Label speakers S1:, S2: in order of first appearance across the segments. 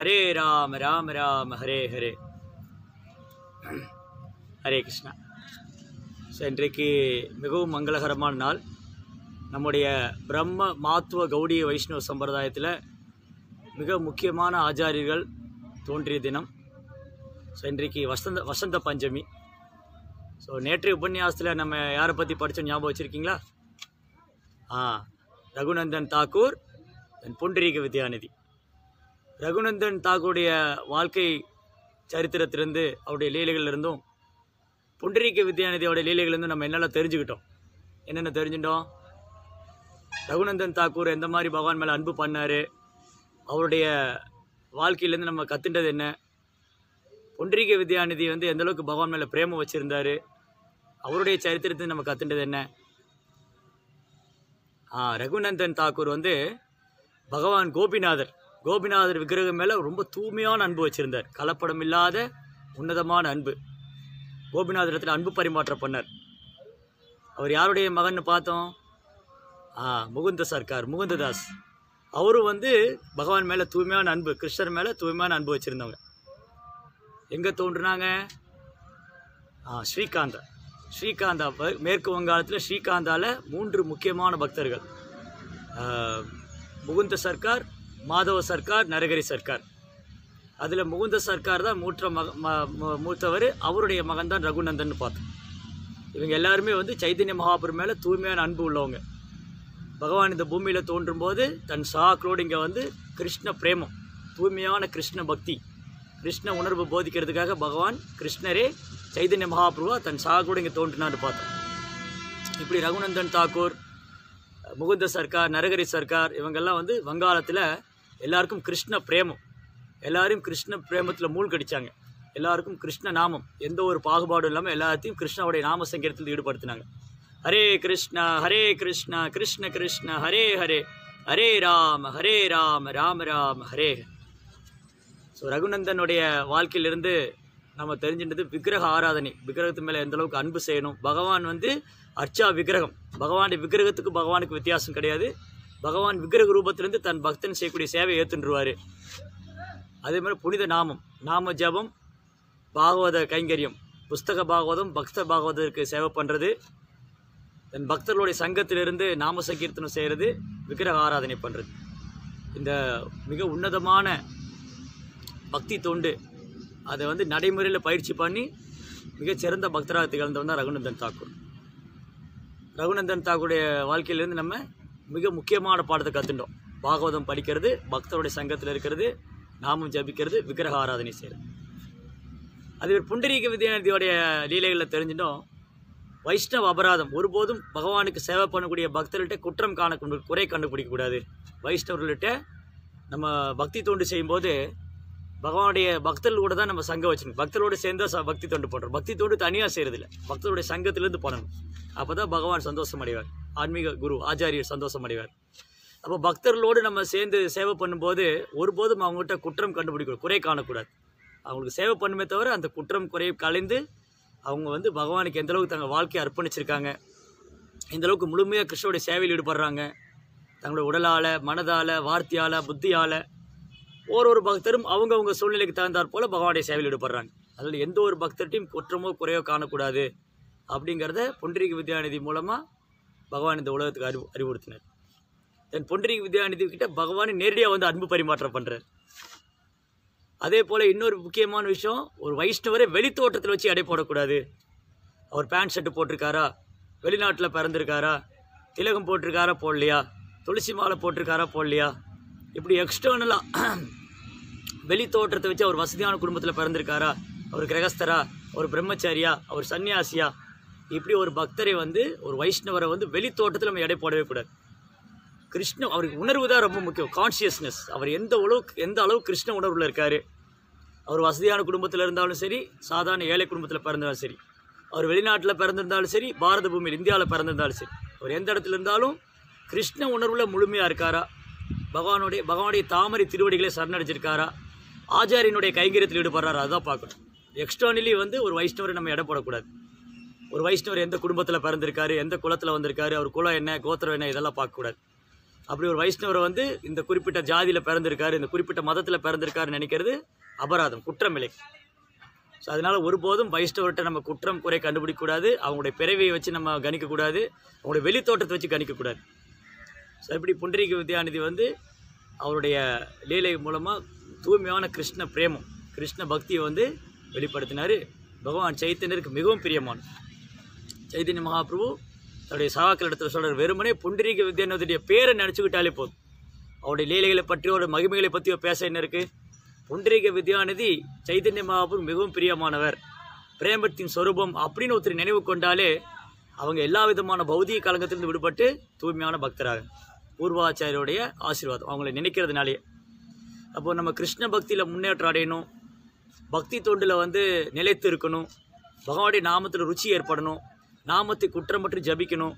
S1: Hare Rama Rama Rama Hare Hare Hare Krishna so இன்றைக்கு மிகவும் மங்களகரமான நாள் நம்முடைய பிரம்ம மாத்துவ கௌடிய வைஷ்ணவ சம்பிரதாயத்தில் மிக முக்கியமான ஆச்சாரியர்கள் தோன்றிய தினம் ஸோ இன்றைக்கு வசந்த வசந்த பஞ்சமி ஸோ நேற்றைய உபன்யாசத்தில் நம்ம யாரை பற்றி படித்தோம் ஞாபகம் வச்சுருக்கீங்களா ஆ ரகுநந்தன் தாக்கூர் and புண்டரீக வித்யாநிதி ரகுநந்தன் தாக்கூருடைய வாழ்க்கை சரித்திரத்திலிருந்து அவருடைய லீலைகளிலிருந்தும் புண்டரீக வித்யாநிதியோட லீலைகளிலிருந்து நம்ம என்னெல்லாம் தெரிஞ்சுக்கிட்டோம் என்னென்ன தெரிஞ்சுட்டோம் ரகுநந்தன் தாக்கூர் எந்த மாதிரி பகவான் மேலே அன்பு பண்ணார் அவருடைய வாழ்க்கையிலேருந்து நம்ம கற்றுண்டது என்ன புண்டரீக வித்யாநிதி வந்து எந்த அளவுக்கு பகவான் மேலே பிரேமம் வச்சுருந்தாரு அவருடைய சரித்திரத்தை நம்ம கற்றுண்டது என்ன ஆ ரகுநந்தன் தாக்கூர் வந்து பகவான் கோபிநாதர் கோபிநாதர் விக்கிரகம் மேலே ரொம்ப தூய்மையான அன்பு வச்சுருந்தார் கலப்படம் இல்லாத உன்னதமான அன்பு கோபிநாதரத்தில் அன்பு பரிமாற்றம் பண்ணார் அவர் யாருடைய மகன்னு பார்த்தோம் ஆ முகுந்த சர்க்கார் முகுந்ததாஸ் அவரும் வந்து பகவான் மேலே தூய்மையான அன்பு கிருஷ்ணர் மேலே தூய்மையான அன்பு வச்சுருந்தவங்க எங்கே தோன்றுனாங்க ஆ ஸ்ரீகாந்தா ஸ்ரீகாந்தா வ- மேற்கு வங்காளத்தில் ஸ்ரீகாந்தாவில் மூன்று முக்கியமான பக்தர்கள் ஆ, முகுந்த சர்க்கார் மாதவ சர்க்கார் நரகரி சர்க்கார் அதில் முகுந்த சர்க்கார் தான் மூற்ற மக ம- மு- மூத்தவர் அவருடைய மகன் தான் ரகுநந்தன் பார்த்தோம் இவங்க எல்லாருமே வந்து சைதன்ய மகாபுரம் மேலே தூய்மையான அன்பு உள்ளவங்க பகவான் இந்த பூமியில் தோன்றும் போது தன் சாக்களோடு இங்கே வந்து கிருஷ்ண பிரேமம் தூய்மையான கிருஷ்ண பக்தி கிருஷ்ண உணர்வு போதிக்கிறதுக்காக பகவான் கிருஷ்ணரே சைதன்ய மகாபிரபுவா தன் சாகோடு இங்கே தோன்றினான்னு பார்த்தோம் இப்படி ரகுநந்தன் தாக்கூர் முகுந்த சர்க்கார் நரகரி சர்க்கார் இவங்கெல்லாம் வந்து வங்காளத்தில் எல்லாருக்கும் கிருஷ்ண பிரேமம் எல்லாரையும் கிருஷ்ண பிரேமத்தில் மூழ்கடிச்சாங்க எல்லாருக்கும் கிருஷ்ண நாமம் எந்த ஒரு பாகுபாடும் இல்லாமல் எல்லாத்தையும் கிருஷ்ணாவுடைய நாம சங்கீதத்தில் ஈடுபடுத்தினாங்க ஹரே கிருஷ்ணா ஹரே கிருஷ்ணா கிருஷ்ண கிருஷ்ண ஹரே ஹரே ஹரே ராம ஹரே ராம ராம ராம ஹரே ஹரே ஸோ ரகுநந்தனுடைய வாழ்க்கையிலிருந்து நம்ம தெரிஞ்சின்றது விக்கிரக ஆராதனை விக்கிரகத்து மேலே எந்த அளவுக்கு அன்பு செய்யணும் பகவான் வந்து அர்ச்சா விக்கிரகம் பகவானுடைய விக்கிரகத்துக்கு பகவானுக்கு வித்தியாசம் கிடையாது பகவான் விக்கிரக ரூபத்திலிருந்து தன் பக்தன் செய்யக்கூடிய சேவையை ஏற்றுருவார் அதே மாதிரி புனித நாமம் நாம ஜபம் பாகவத கைங்கரியம் புஸ்தக பாகவதம் பக்த பாகவதற்கு சேவை பண்ணுறது தன் பக்தர்களுடைய சங்கத்திலிருந்து நாம சங்கீர்த்தனம் செய்கிறது விக்கிரக ஆராதனை பண்ணுறது இந்த மிக உன்னதமான பக்தி தொண்டு அதை வந்து நடைமுறையில் பயிற்சி பண்ணி மிகச்சிறந்த பக்தராக திகழ்ந்தவன் தான் ரகுநந்தன் தாக்கூர் ரகுநந்தன் தாக்கூருடைய வாழ்க்கையிலேருந்து நம்ம மிக முக்கியமான பாடத்தை கற்றுட்டோம் பாகவதம் படிக்கிறது பக்தருடைய சங்கத்தில் இருக்கிறது நாமம் ஜபிக்கிறது விக்கிரக ஆராதனை செய்கிறது அதே ஒரு புண்டரீக வித்யாநிதியோடைய லீலைகளில் தெரிஞ்சிட்டோம் வைஷ்ணவ அபராதம் ஒருபோதும் பகவானுக்கு சேவை பண்ணக்கூடிய பக்தர்கள்ட்ட குற்றம் காண குறை கண்டுபிடிக்கக்கூடாது வைஷ்ணவர்கள்ட்ட நம்ம பக்தி தொண்டு செய்யும்போது பகவானுடைய பக்தர்கள் கூட தான் நம்ம சங்கம் வச்சுக்கணும் பக்தர்களோடு சேர்ந்து ச- பக்தி தொண்டு பண்ணுறோம் பக்தி தொண்டு தனியாக செய்கிறதில்ல பக்தருடைய சங்கத்திலேருந்து பண்ணணும் அப்போ தான் பகவான் சந்தோஷம் அடைவார் ஆன்மீக குரு ஆச்சாரியர் சந்தோஷம் அடைவார் அப்போ பக்தர்களோடு நம்ம சேர்ந்து சேவை பண்ணும்போது ஒருபோதும் அவங்ககிட்ட குற்றம் கண்டுபிடிக்கணும் குறை காணக்கூடாது அவங்களுக்கு சேவை பண்ணுமே தவிர அந்த குற்றம் குறையை கலைந்து அவங்க வந்து பகவானுக்கு எந்த அளவுக்கு தங்கள் வாழ்க்கையை அர்ப்பணிச்சிருக்காங்க இந்த அளவுக்கு முழுமையாக கிருஷ்ணனுடைய சேவையில் ஈடுபடுறாங்க தங்களுடைய உடலால் மனதால் வார்த்தையால் புத்தியால் ஒரு ஒரு பக்தரும் அவங்கவங்க சூழ்நிலைக்கு தகுந்தாற் போல் பகவானுடைய சேவையில் ஈடுபடுறாங்க அதில் எந்த ஒரு பக்தர்ட்டையும் குற்றமோ குறையோ காணக்கூடாது அப்படிங்கிறத பொன்றிக வித்யாநிதி மூலமாக பகவான் இந்த உலகத்துக்கு அறிவு அறிவுறுத்தினார் தென் பொன்றிக வித்யாநிதி கிட்ட பகவான் நேரடியாக வந்து அன்பு பரிமாற்றம் பண்ணுறார் அதே போல் இன்னொரு முக்கியமான விஷயம் ஒரு வைஷ்ணவரை வெளித்தோட்டத்தில் வச்சு எடை போடக்கூடாது அவர் பேண்ட் ஷர்ட்டு போட்டிருக்காரா வெளிநாட்டில் பிறந்திருக்காரா திலகம் போட்டிருக்காரா போடலையா துளசி மாலை போட்டிருக்காரா போடலையா இப்படி எக்ஸ்டர்னலாக வெளி தோற்றத்தை வச்சு அவர் வசதியான குடும்பத்தில் பிறந்திருக்காரா அவர் கிரகஸ்தரா அவர் பிரம்மச்சாரியா அவர் சன்னியாசியா இப்படி ஒரு பக்தரை வந்து ஒரு வைஷ்ணவரை வந்து வெளி தோட்டத்தில் நம்ம எடை போடவே கூடாது கிருஷ்ண அவருக்கு உணர்வு தான் ரொம்ப முக்கியம் கான்ஷியஸ்னஸ் அவர் எந்த அளவுக்கு எந்த அளவு கிருஷ்ண உணர்வில் இருக்கார் அவர் வசதியான குடும்பத்தில் இருந்தாலும் சரி சாதாரண ஏழை குடும்பத்தில் பிறந்தாலும் சரி அவர் வெளிநாட்டில் பிறந்திருந்தாலும் சரி பாரத பூமியில் இந்தியாவில் பிறந்திருந்தாலும் சரி அவர் எந்த இடத்துல இருந்தாலும் கிருஷ்ண உணர்வில் முழுமையாக இருக்காரா பகவானுடைய பகவானுடைய தாமரை திருவடிகளை சரணடைஞ்சிருக்காரா ஆச்சாரியனுடைய கைங்கரியத்தில் ஈடுபடுறாரா அதான் பார்க்கணும் எக்ஸ்டர்னலி வந்து ஒரு வைஷ்ணவரை நம்ம எடை போடக்கூடாது ஒரு வைஷ்ணவர் எந்த குடும்பத்தில் பிறந்திருக்காரு எந்த குலத்தில் வந்திருக்காரு அவர் குலம் என்ன கோத்திரம் என்ன இதெல்லாம் பார்க்கக்கூடாது அப்படி ஒரு வைஷ்ணவரை வந்து இந்த குறிப்பிட்ட ஜாதியில் பிறந்திருக்காரு இந்த குறிப்பிட்ட மதத்தில் பிறந்திருக்காருன்னு நினைக்கிறது அபராதம் குற்றமில்லை ஸோ அதனால் ஒருபோதும் வைஷ்ணவர்கிட்ட நம்ம குற்றம் குறை கண்டுபிடிக்கக்கூடாது அவங்களுடைய பிறவியை வச்சு நம்ம கணிக்கக்கூடாது அவங்களுடைய வெளித்தோட்டத்தை வச்சு கணிக்கக்கூடாது ஸோ இப்படி புண்டரீக வித்யாநிதி வந்து அவருடைய லீலை மூலமாக தூய்மையான கிருஷ்ண பிரேமம் கிருஷ்ண பக்தியை வந்து வெளிப்படுத்தினார் பகவான் சைத்தன்யருக்கு மிகவும் பிரியமான சைத்தன்ய மகாபிரபு தன்னுடைய சகாக்கள் இடத்துல சொல்கிறார் வெறுமனே புண்டரீக வித்யாநிதியுடைய பேரை நினச்சிக்கிட்டாலே போதும் அவருடைய லீலைகளை பற்றியோ அவருடைய மகிமைகளை பற்றியோ பேச என்ன இருக்குது புண்டரீக வித்யாநிதி சைதன்ய மகாபுரு மிகவும் பிரியமானவர் பிரேமத்தின் சொரூபம் அப்படின்னு ஒருத்தர் நினைவு கொண்டாலே அவங்க எல்லா விதமான பௌதிக கலங்கத்திலிருந்து விடுபட்டு தூய்மையான பக்தராக பூர்வாச்சாரியோடைய ஆசீர்வாதம் அவங்கள நினைக்கிறதுனாலே அப்போது நம்ம கிருஷ்ண பக்தியில் முன்னேற்றம் அடையணும் பக்தி தொண்டில் வந்து நிலைத்து இருக்கணும் பகவானுடைய நாமத்தில் ருச்சி ஏற்படணும் நாமத்தை குற்றமற்று ஜபிக்கணும்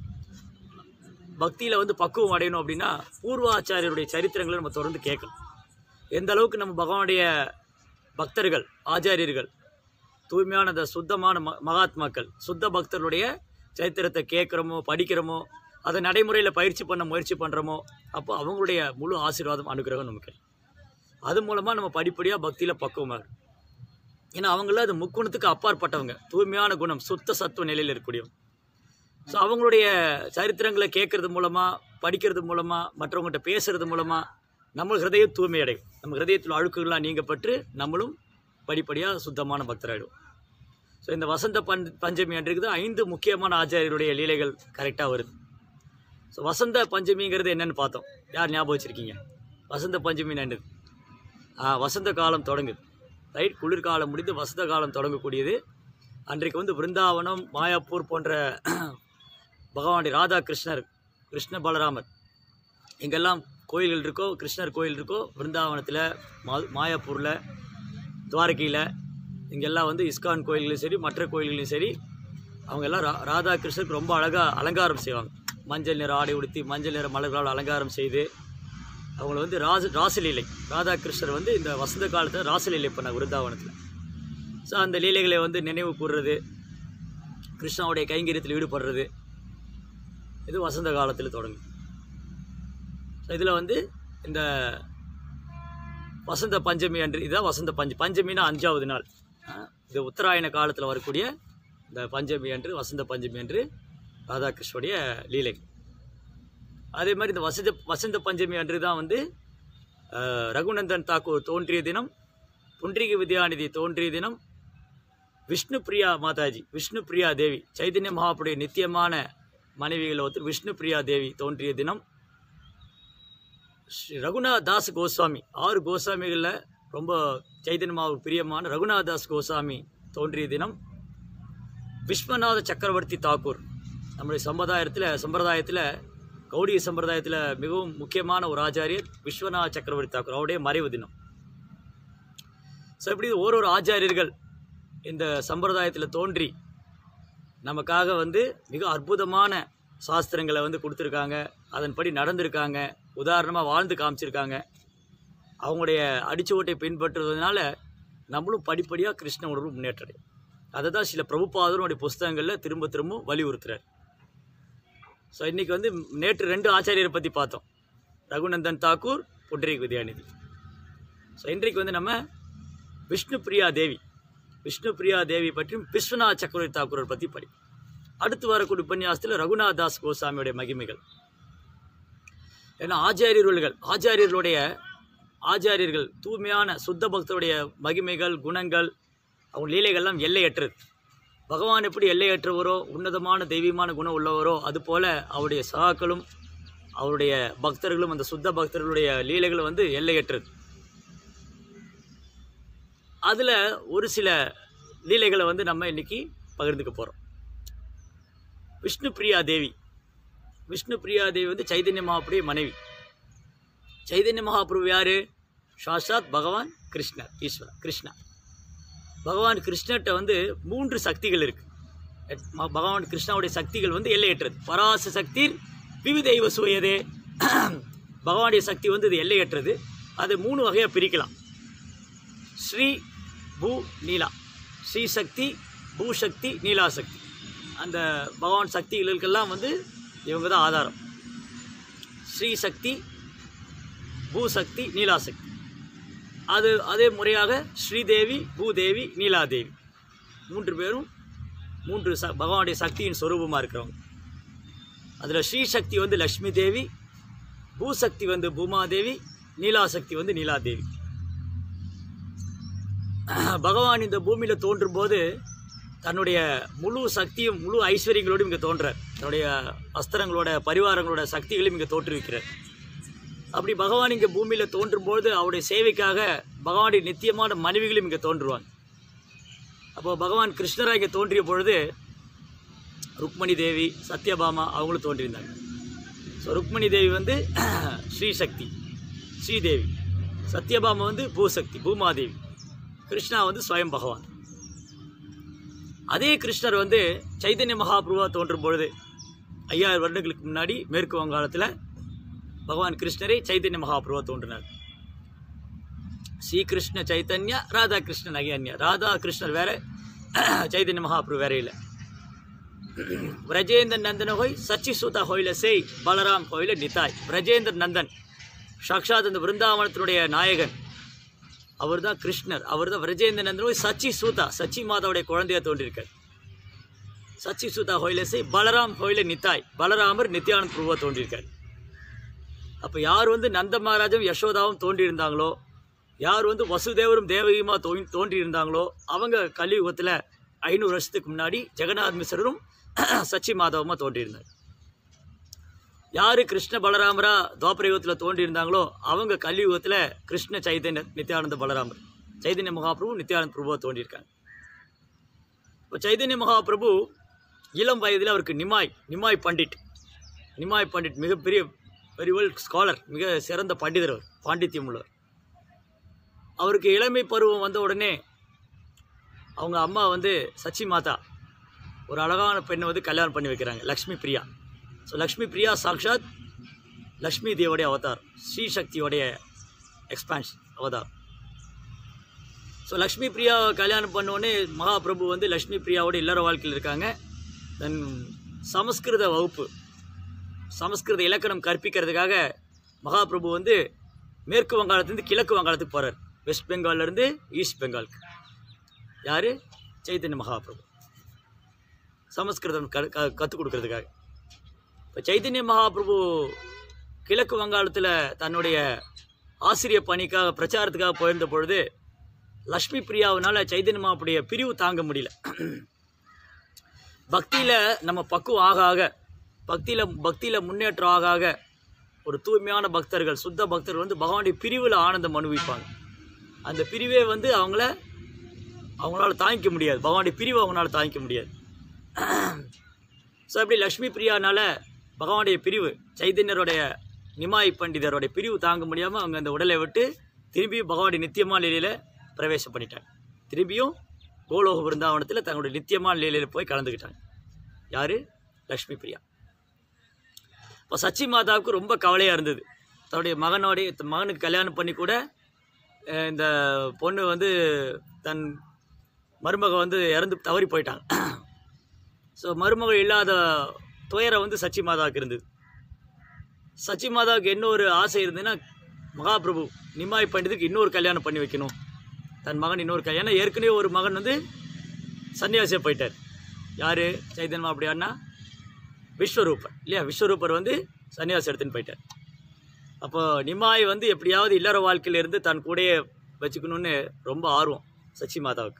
S1: பக்தியில் வந்து பக்குவம் அடையணும் அப்படின்னா பூர்வாச்சாரியருடைய சரித்திரங்களை நம்ம தொடர்ந்து கேட்கணும் எந்த அளவுக்கு நம்ம பகவானுடைய பக்தர்கள் ஆச்சாரியர்கள் தூய்மையான அந்த சுத்தமான ம மகாத்மாக்கள் சுத்த பக்தர்களுடைய சரித்திரத்தை கேட்குறோமோ படிக்கிறோமோ அதை நடைமுறையில் பயிற்சி பண்ண முயற்சி பண்ணுறோமோ அப்போ அவங்களுடைய முழு ஆசீர்வாதம் அனுகிரகம் நமக்கு அது மூலமாக நம்ம படிப்படியாக பக்தியில் பக்குவமாக ஏன்னா அவங்கள அது முக்குணத்துக்கு அப்பாற்பட்டவங்க தூய்மையான குணம் சுத்த சத்துவ நிலையில் இருக்கக்கூடியவங்க ஸோ அவங்களுடைய சரித்திரங்களை கேட்கறது மூலமாக படிக்கிறது மூலமாக மற்றவங்கள்ட்ட பேசுறது மூலமாக நம்ம ஹிருதயம் தூய்மையடையும் நம்ம ஹிருதயத்தில் அழுக்குகள்லாம் நீங்கப்பட்டு நம்மளும் படிப்படியாக சுத்தமான பக்தராகிடும் ஸோ இந்த வசந்த பஞ் பஞ்சமி அன்றைக்கு தான் ஐந்து முக்கியமான ஆச்சாரியருடைய லீலைகள் கரெக்டாக வருது ஸோ வசந்த பஞ்சமிங்கிறது என்னன்னு பார்த்தோம் யார் ஞாபகம் வச்சுருக்கீங்க வசந்த பஞ்சமி என்னது ஆ வசந்த காலம் தொடங்குது ரைட் குளிர்காலம் முடிந்து வசந்த காலம் தொடங்கக்கூடியது அன்றைக்கு வந்து பிருந்தாவனம் மாயாப்பூர் போன்ற பகவானுடைய ராதா கிருஷ்ணர் கிருஷ்ண பலராமர் எங்கெல்லாம் கோயில்கள் இருக்கோ கிருஷ்ணர் கோயில் இருக்கோ பிருந்தாவனத்தில் மா மாயாப்பூரில் துவாரகையில் இங்கெல்லாம் வந்து இஸ்கான் கோயில்களையும் சரி மற்ற கோயில்களையும் சரி அவங்க எல்லாம் ரா ராதா கிருஷ்ணருக்கு ரொம்ப அழகாக அலங்காரம் செய்வாங்க மஞ்சள் நிற ஆடை உடுத்தி மஞ்சள் நிற மலர்களால் அலங்காரம் செய்து அவங்கள வந்து ராச ராசலீலை ராதா கிருஷ்ணர் வந்து இந்த வசந்த காலத்தில் ராசலீலை பண்ணாங்க விருந்தாவனத்தில் ஸோ அந்த லீலைகளை வந்து நினைவு கூறுறது கிருஷ்ணாவுடைய கைங்கரியத்தில் ஈடுபடுறது இது வசந்த காலத்தில் தொடங்கும் ஸோ இதில் வந்து இந்த வசந்த பஞ்சமி அன்று இதுதான் வசந்த பஞ்ச பஞ்சமினா அஞ்சாவது நாள் ஆ, இது உத்தராயண காலத்தில் வரக்கூடிய இந்த பஞ்சமி அன்று வசந்த பஞ்சமி அன்று ராதாகிருஷ்ணனுடைய லீலை அதே மாதிரி இந்த வசந்த வசந்த பஞ்சமி அன்று தான் வந்து ஆ, ரகுநந்தன் தாக்கூர் தோன்றிய தினம் புண்ட்ரீக வித்யாநிதி தோன்றிய தினம் விஷ்ணு பிரியா மாதாஜி விஷ்ணு பிரியா தேவி சைதன்ய மகாபுடைய நித்தியமான மனைவிகள் ஒருத்தர் விஷ்ணு பிரியா தேவி தோன்றிய தினம் ஸ்ரீ ரகுநாத் தாஸ் கோஸ்வாமி ஆறு கோஸ்வாமிகளில் ரொம்ப சைதன்யமாக பிரியமான ரகுநாத் தாஸ் கோஸ்வாமி தோன்றிய தினம் விஸ்வநாத சக்கரவர்த்தி தாக்கூர் நம்முடைய சம்பிரதாயத்தில் சம்பிரதாயத்தில் கௌடிய சம்பிரதாயத்தில் மிகவும் முக்கியமான ஒரு ஆச்சாரியர் விஸ்வநாத சக்கரவர்த்தி தாக்கூர் அவருடைய மறைவு தினம் ஸோ இப்படி ஒரு ஒரு ஆச்சாரியர்கள் இந்த சம்பிரதாயத்தில் தோன்றி நமக்காக வந்து மிக அற்புதமான சாஸ்திரங்களை வந்து கொடுத்துருக்காங்க அதன்படி நடந்திருக்காங்க உதாரணமாக வாழ்ந்து காமிச்சிருக்காங்க அவங்களுடைய அடிச்சுவட்டை பின்பற்றுவதனால நம்மளும் படிப்படியாக கிருஷ்ண உணர்வு முன்னேற்றம் அதை தான் சில பிரபுபாதருடைய புஸ்தகங்களில் திரும்ப திரும்ப வலியுறுத்துறார் ஸோ இன்றைக்கி வந்து நேற்று ரெண்டு ஆச்சாரியரை பற்றி பார்த்தோம் ரகுநந்தன் தாக்கூர் புண்டரீக் வித்யாநிதி ஸோ இன்றைக்கு வந்து நம்ம விஷ்ணு பிரியா தேவி விஷ்ணு பிரியா தேவி பற்றியும் விஸ்வநாத் சக்கரவர்த்தி தாக்கூரை பற்றி படி அடுத்து வரக்கூடிய உபன்யாசத்தில் ரகுநாத் தாஸ் கோசாமியுடைய மகிமைகள் ஏன்னா ஆச்சாரியர்கள் ஆச்சாரியர்களுடைய ஆச்சாரியர்கள் தூய்மையான சுத்த பக்தருடைய மகிமைகள் குணங்கள் அவங்க லீலைகள்லாம் எல்லையற்றது பகவான் எப்படி எல்லையற்றவரோ உன்னதமான தெய்வீகமான குணம் உள்ளவரோ அதுபோல அவருடைய சகாக்களும் அவருடைய பக்தர்களும் அந்த சுத்த பக்தர்களுடைய லீலைகளும் வந்து எல்லையற்றது அதில் ஒரு சில லீலைகளை வந்து நம்ம இன்னைக்கு பகிர்ந்துக்க போகிறோம் விஷ்ணு பிரியா தேவி விஷ்ணு பிரியா தேவி வந்து சைதன்ய மகாபுரிய மனைவி சைதன்ய மகாபிரபு யார் சாஷாத் பகவான் கிருஷ்ணர் ஈஸ்வரர் கிருஷ்ணா பகவான் கிருஷ்ணர்கிட்ட வந்து மூன்று சக்திகள் இருக்குது பகவான் கிருஷ்ணாவுடைய சக்திகள் வந்து எல்லையற்றது பராச சக்தி விவிதைவ சுயதே பகவானுடைய சக்தி வந்து இது எல்லையற்றது அது மூணு வகையாக பிரிக்கலாம் ஸ்ரீ பூ நீலா ஸ்ரீ சக்தி பூசக்தி நீலா சக்தி அந்த பகவான் சக்திகளுக்கெல்லாம் வந்து இவங்க தான் ஆதாரம் ஸ்ரீ சக்தி பூசக்தி நீலாசக்தி அது அதே முறையாக ஸ்ரீதேவி பூதேவி நீலாதேவி மூன்று பேரும் மூன்று ச பகவானுடைய சக்தியின் சொரூபமாக இருக்கிறவங்க அதில் ஸ்ரீசக்தி வந்து லக்ஷ்மி தேவி பூசக்தி வந்து பூமாதேவி நீலாசக்தி வந்து நீலாதேவி பகவான் இந்த பூமியில் தோன்றும் போது தன்னுடைய முழு சக்தியும் முழு ஐஸ்வர்யங்களோடும் இங்கே தோன்றார் தன்னுடைய அஸ்திரங்களோட பரிவாரங்களோட சக்திகளையும் இங்கே தோற்றுவிக்கிறார் அப்படி பகவான் இங்கே பூமியில் தோன்றும்போது அவருடைய சேவைக்காக பகவானுடைய நித்தியமான மனைவிகளும் இங்கே தோன்றுவாங்க அப்போ பகவான் கிருஷ்ணராக இங்கே தோன்றிய பொழுது ருக்மணி தேவி சத்யபாமா அவங்களும் தோன்றியிருந்தாங்க ஸோ ருக்மணி தேவி வந்து ஸ்ரீசக்தி ஸ்ரீதேவி சத்யபாமா வந்து பூசக்தி பூமாதேவி கிருஷ்ணா வந்து ஸ்வயம் பகவான் அதே கிருஷ்ணர் வந்து சைதன்ய மகாபிரபுவா தோன்றும் பொழுது ஐயாயிரம் வருடங்களுக்கு முன்னாடி மேற்கு வங்காளத்தில் பகவான் கிருஷ்ணரே சைதன்ய மகாபிரபுவா தோன்றினார் ஸ்ரீகிருஷ்ண சைத்தன்யா ராதா கிருஷ்ணன் அகியன்யா ராதா கிருஷ்ணர் வேற சைதன்ய மகாபிரபு வேற இல்லை பிரஜேந்திர நந்தன ஹோய் சச்சி சூதா ஹோயில செய் பலராம் கோயில நிதாய் பிரஜேந்திர நந்தன் சாக்ஷாத் அந்த விருந்தாவனத்தினுடைய நாயகன் அவர் தான் கிருஷ்ணர் அவர் தான் விரஜேந்திர நந்தன் ஹோய் சச்சி சூதா சச்சி மாதாவுடைய குழந்தையா தோன்றியிருக்கார் சச்சி சூதா ஹோயில செய் பலராம் கோயில நித்தாய் பலராமர் நித்யானந்த் பிரபுவா தோன்றியிருக்கார் அப்போ யார் வந்து நந்த மகாராஜும் யசோதாவும் தோன்றியிருந்தாங்களோ யார் வந்து வசுதேவரும் தேவகியுமா தோ தோன்றியிருந்தாங்களோ அவங்க கலியுகத்தில் ஐநூறு வருஷத்துக்கு முன்னாடி ஜெகநாத் மிஸ்ரரும் சச்சி மாதவமாக தோன்றியிருந்தாங்க யார் கிருஷ்ண பலராமரா துவாபர யுகத்தில் தோன்றியிருந்தாங்களோ அவங்க கலியுகத்தில் கிருஷ்ண சைதன்ய நித்யானந்த பலராமர் சைதன்ய மகாபிரபு நித்யானந்த பிரபுவா தோன்றியிருக்காங்க இப்போ சைதன்ய மகாபிரபு இளம் வயதில் அவருக்கு நிமாய் நிமாய் பண்டிட் நிமாய் பண்டிட் மிகப்பெரிய வெரி வெல் ஸ்காலர் மிக சிறந்த பண்டிதர் அவர் பாண்டித்யம் உள்ளவர் அவருக்கு இளமை பருவம் வந்த உடனே அவங்க அம்மா வந்து சச்சி மாதா ஒரு அழகான பெண்ணை வந்து கல்யாணம் பண்ணி வைக்கிறாங்க லக்ஷ்மி பிரியா ஸோ லக்ஷ்மி பிரியா சாக்ஷாத் லக்ஷ்மி தேவோடைய அவதார் ஸ்ரீ சக்தியோடைய எக்ஸ்பான்ஷன் அவதார் ஸோ லக்ஷ்மி பிரியா கல்யாணம் பண்ண உடனே மகாபிரபு வந்து லக்ஷ்மி பிரியாவோட இல்லற வாழ்க்கையில் இருக்காங்க தென் சமஸ்கிருத வகுப்பு சமஸ்கிருத இலக்கணம் கற்பிக்கிறதுக்காக மகாபிரபு வந்து மேற்கு வங்காளத்துலேருந்து கிழக்கு வங்காளத்துக்கு போகிறார் வெஸ்ட் பெங்கால்லேருந்து ஈஸ்ட் பெங்காலுக்கு யார் சைத்தன்ய மகாபிரபு சமஸ்கிருதம் க கற்றுக் கொடுக்கறதுக்காக இப்போ சைத்தன்ய மகாபிரபு கிழக்கு வங்காளத்தில் தன்னுடைய ஆசிரிய பணிக்காக பிரச்சாரத்துக்காக போயிருந்த பொழுது லக்ஷ்மி பிரியாவினால சைத்தன்ய மகாபுடைய பிரிவு தாங்க முடியல பக்தியில் நம்ம பக்குவம் ஆக ஆக பக்தியில் பக்தியில் முன்னேற்றம் ஆக ஆக ஒரு தூய்மையான பக்தர்கள் சுத்த பக்தர்கள் வந்து பகவானுடைய பிரிவில் ஆனந்தம் அனுபவிப்பாங்க அந்த பிரிவே வந்து அவங்கள அவங்களால தாங்கிக்க முடியாது பகவானுடைய பிரிவை அவங்களால தாங்கிக்க முடியாது ஸோ அப்படி லக்ஷ்மி பிரியானால பகவானுடைய பிரிவு சைதன்யருடைய நிமாய் பண்டிதருடைய பிரிவு தாங்க முடியாமல் அவங்க அந்த உடலை விட்டு திரும்பியும் பகவானுடைய நித்தியமான லீலையில் பிரவேசம் பண்ணிட்டாங்க திரும்பியும் கோலோக பிருந்தாவனத்தில் தங்களுடைய நித்தியமான லீலையில் போய் கலந்துக்கிட்டாங்க யார் லக்ஷ்மி பிரியா இப்போ சச்சி மாதாவுக்கு ரொம்ப கவலையாக இருந்தது தன்னுடைய மகனோடைய மகனுக்கு கல்யாணம் பண்ணி கூட அஹ், இந்த பொண்ணு வந்து தன் மருமக வந்து இறந்து தவறி போயிட்டாங்க ஸோ மருமகள் இல்லாத துயரம் வந்து சச்சி மாதாவுக்கு இருந்தது சச்சி மாதாவுக்கு என்ன ஒரு ஆசை இருந்ததுன்னா மகாபிரபு நிமாய் பண்டிதுக்கு இன்னொரு கல்யாணம் பண்ணி வைக்கணும் தன் மகன் இன்னொரு கல்யாணம் ஏற்கனவே ஒரு மகன் வந்து சன்னியாசியாக போயிட்டார் யார் சைதன்மா அப்படியான்னா விஸ்வரூபர் இல்லையா விஸ்வரூபர் வந்து சன்னியாசி எடுத்துன்னு போயிட்டார் அப்போ நிமாய் வந்து எப்படியாவது இல்லற வாழ்க்கையில இருந்து தன் கூடயே வச்சுக்கணும்னு ரொம்ப ஆர்வம் சச்சி மாதாவுக்கு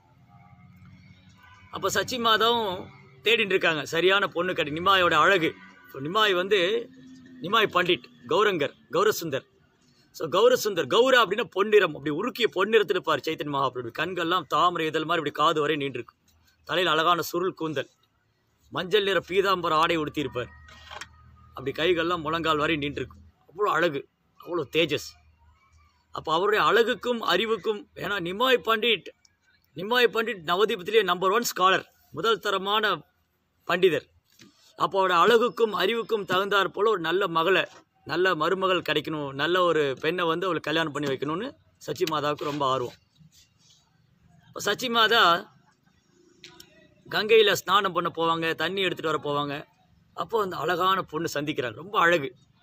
S1: அப்போ சச்சி மாதாவும் தேடிட்டு இருக்காங்க சரியான பொண்ணு கடை நிமாயோட அழகு இப்போ நிமாய் வந்து நிமாய் பண்டிட் கௌரங்கர் கௌரசுந்தர் ஸோ கௌரசுந்தர் கௌர அப்படின்னா பொன்னிறம் அப்படி உருக்கிய பொன்னிறத்தில் இருப்பார் சைத்தன்ய மகாபிரபு கண்கள்லாம் தாமரை இதழ் மாதிரி இப்படி காது வரை நீண்டிருக்கும் தலையில் அழகான சுருள் கூந்தல் மஞ்சள் நிற பீதாம்பர ஆடை உடுத்தியிருப்பார் அப்படி கைகள்லாம் முழங்கால் வரை நீண்டிருக்கும் அவ்வளோ அழகு அவ்வளோ தேஜஸ் அப்போ அவருடைய அழகுக்கும் அறிவுக்கும் ஏன்னா நிமாய் பண்டிட் நிமாய் பண்டிட் நவதீபத்திலே நம்பர் ஒன் ஸ்காலர் முதல் தரமான பண்டிதர் அப்போ அவரோட அழகுக்கும் அறிவுக்கும் தகுந்தாற் போல் ஒரு நல்ல மகளை நல்ல மருமகள் கிடைக்கணும் நல்ல ஒரு பெண்ணை வந்து அவளுக்கு கல்யாணம் பண்ணி வைக்கணும்னு சச்சி மாதாவுக்கு ரொம்ப ஆர்வம் இப்போ சச்சி மாதா கங்கையில் ஸ்நானம் பண்ண போவாங்க தண்ணி எடுத்துகிட்டு வர போவாங்க அப்போ அந்த அழகான பொண்ணு சந்திக்கிறாங்க ரொம்ப அழகு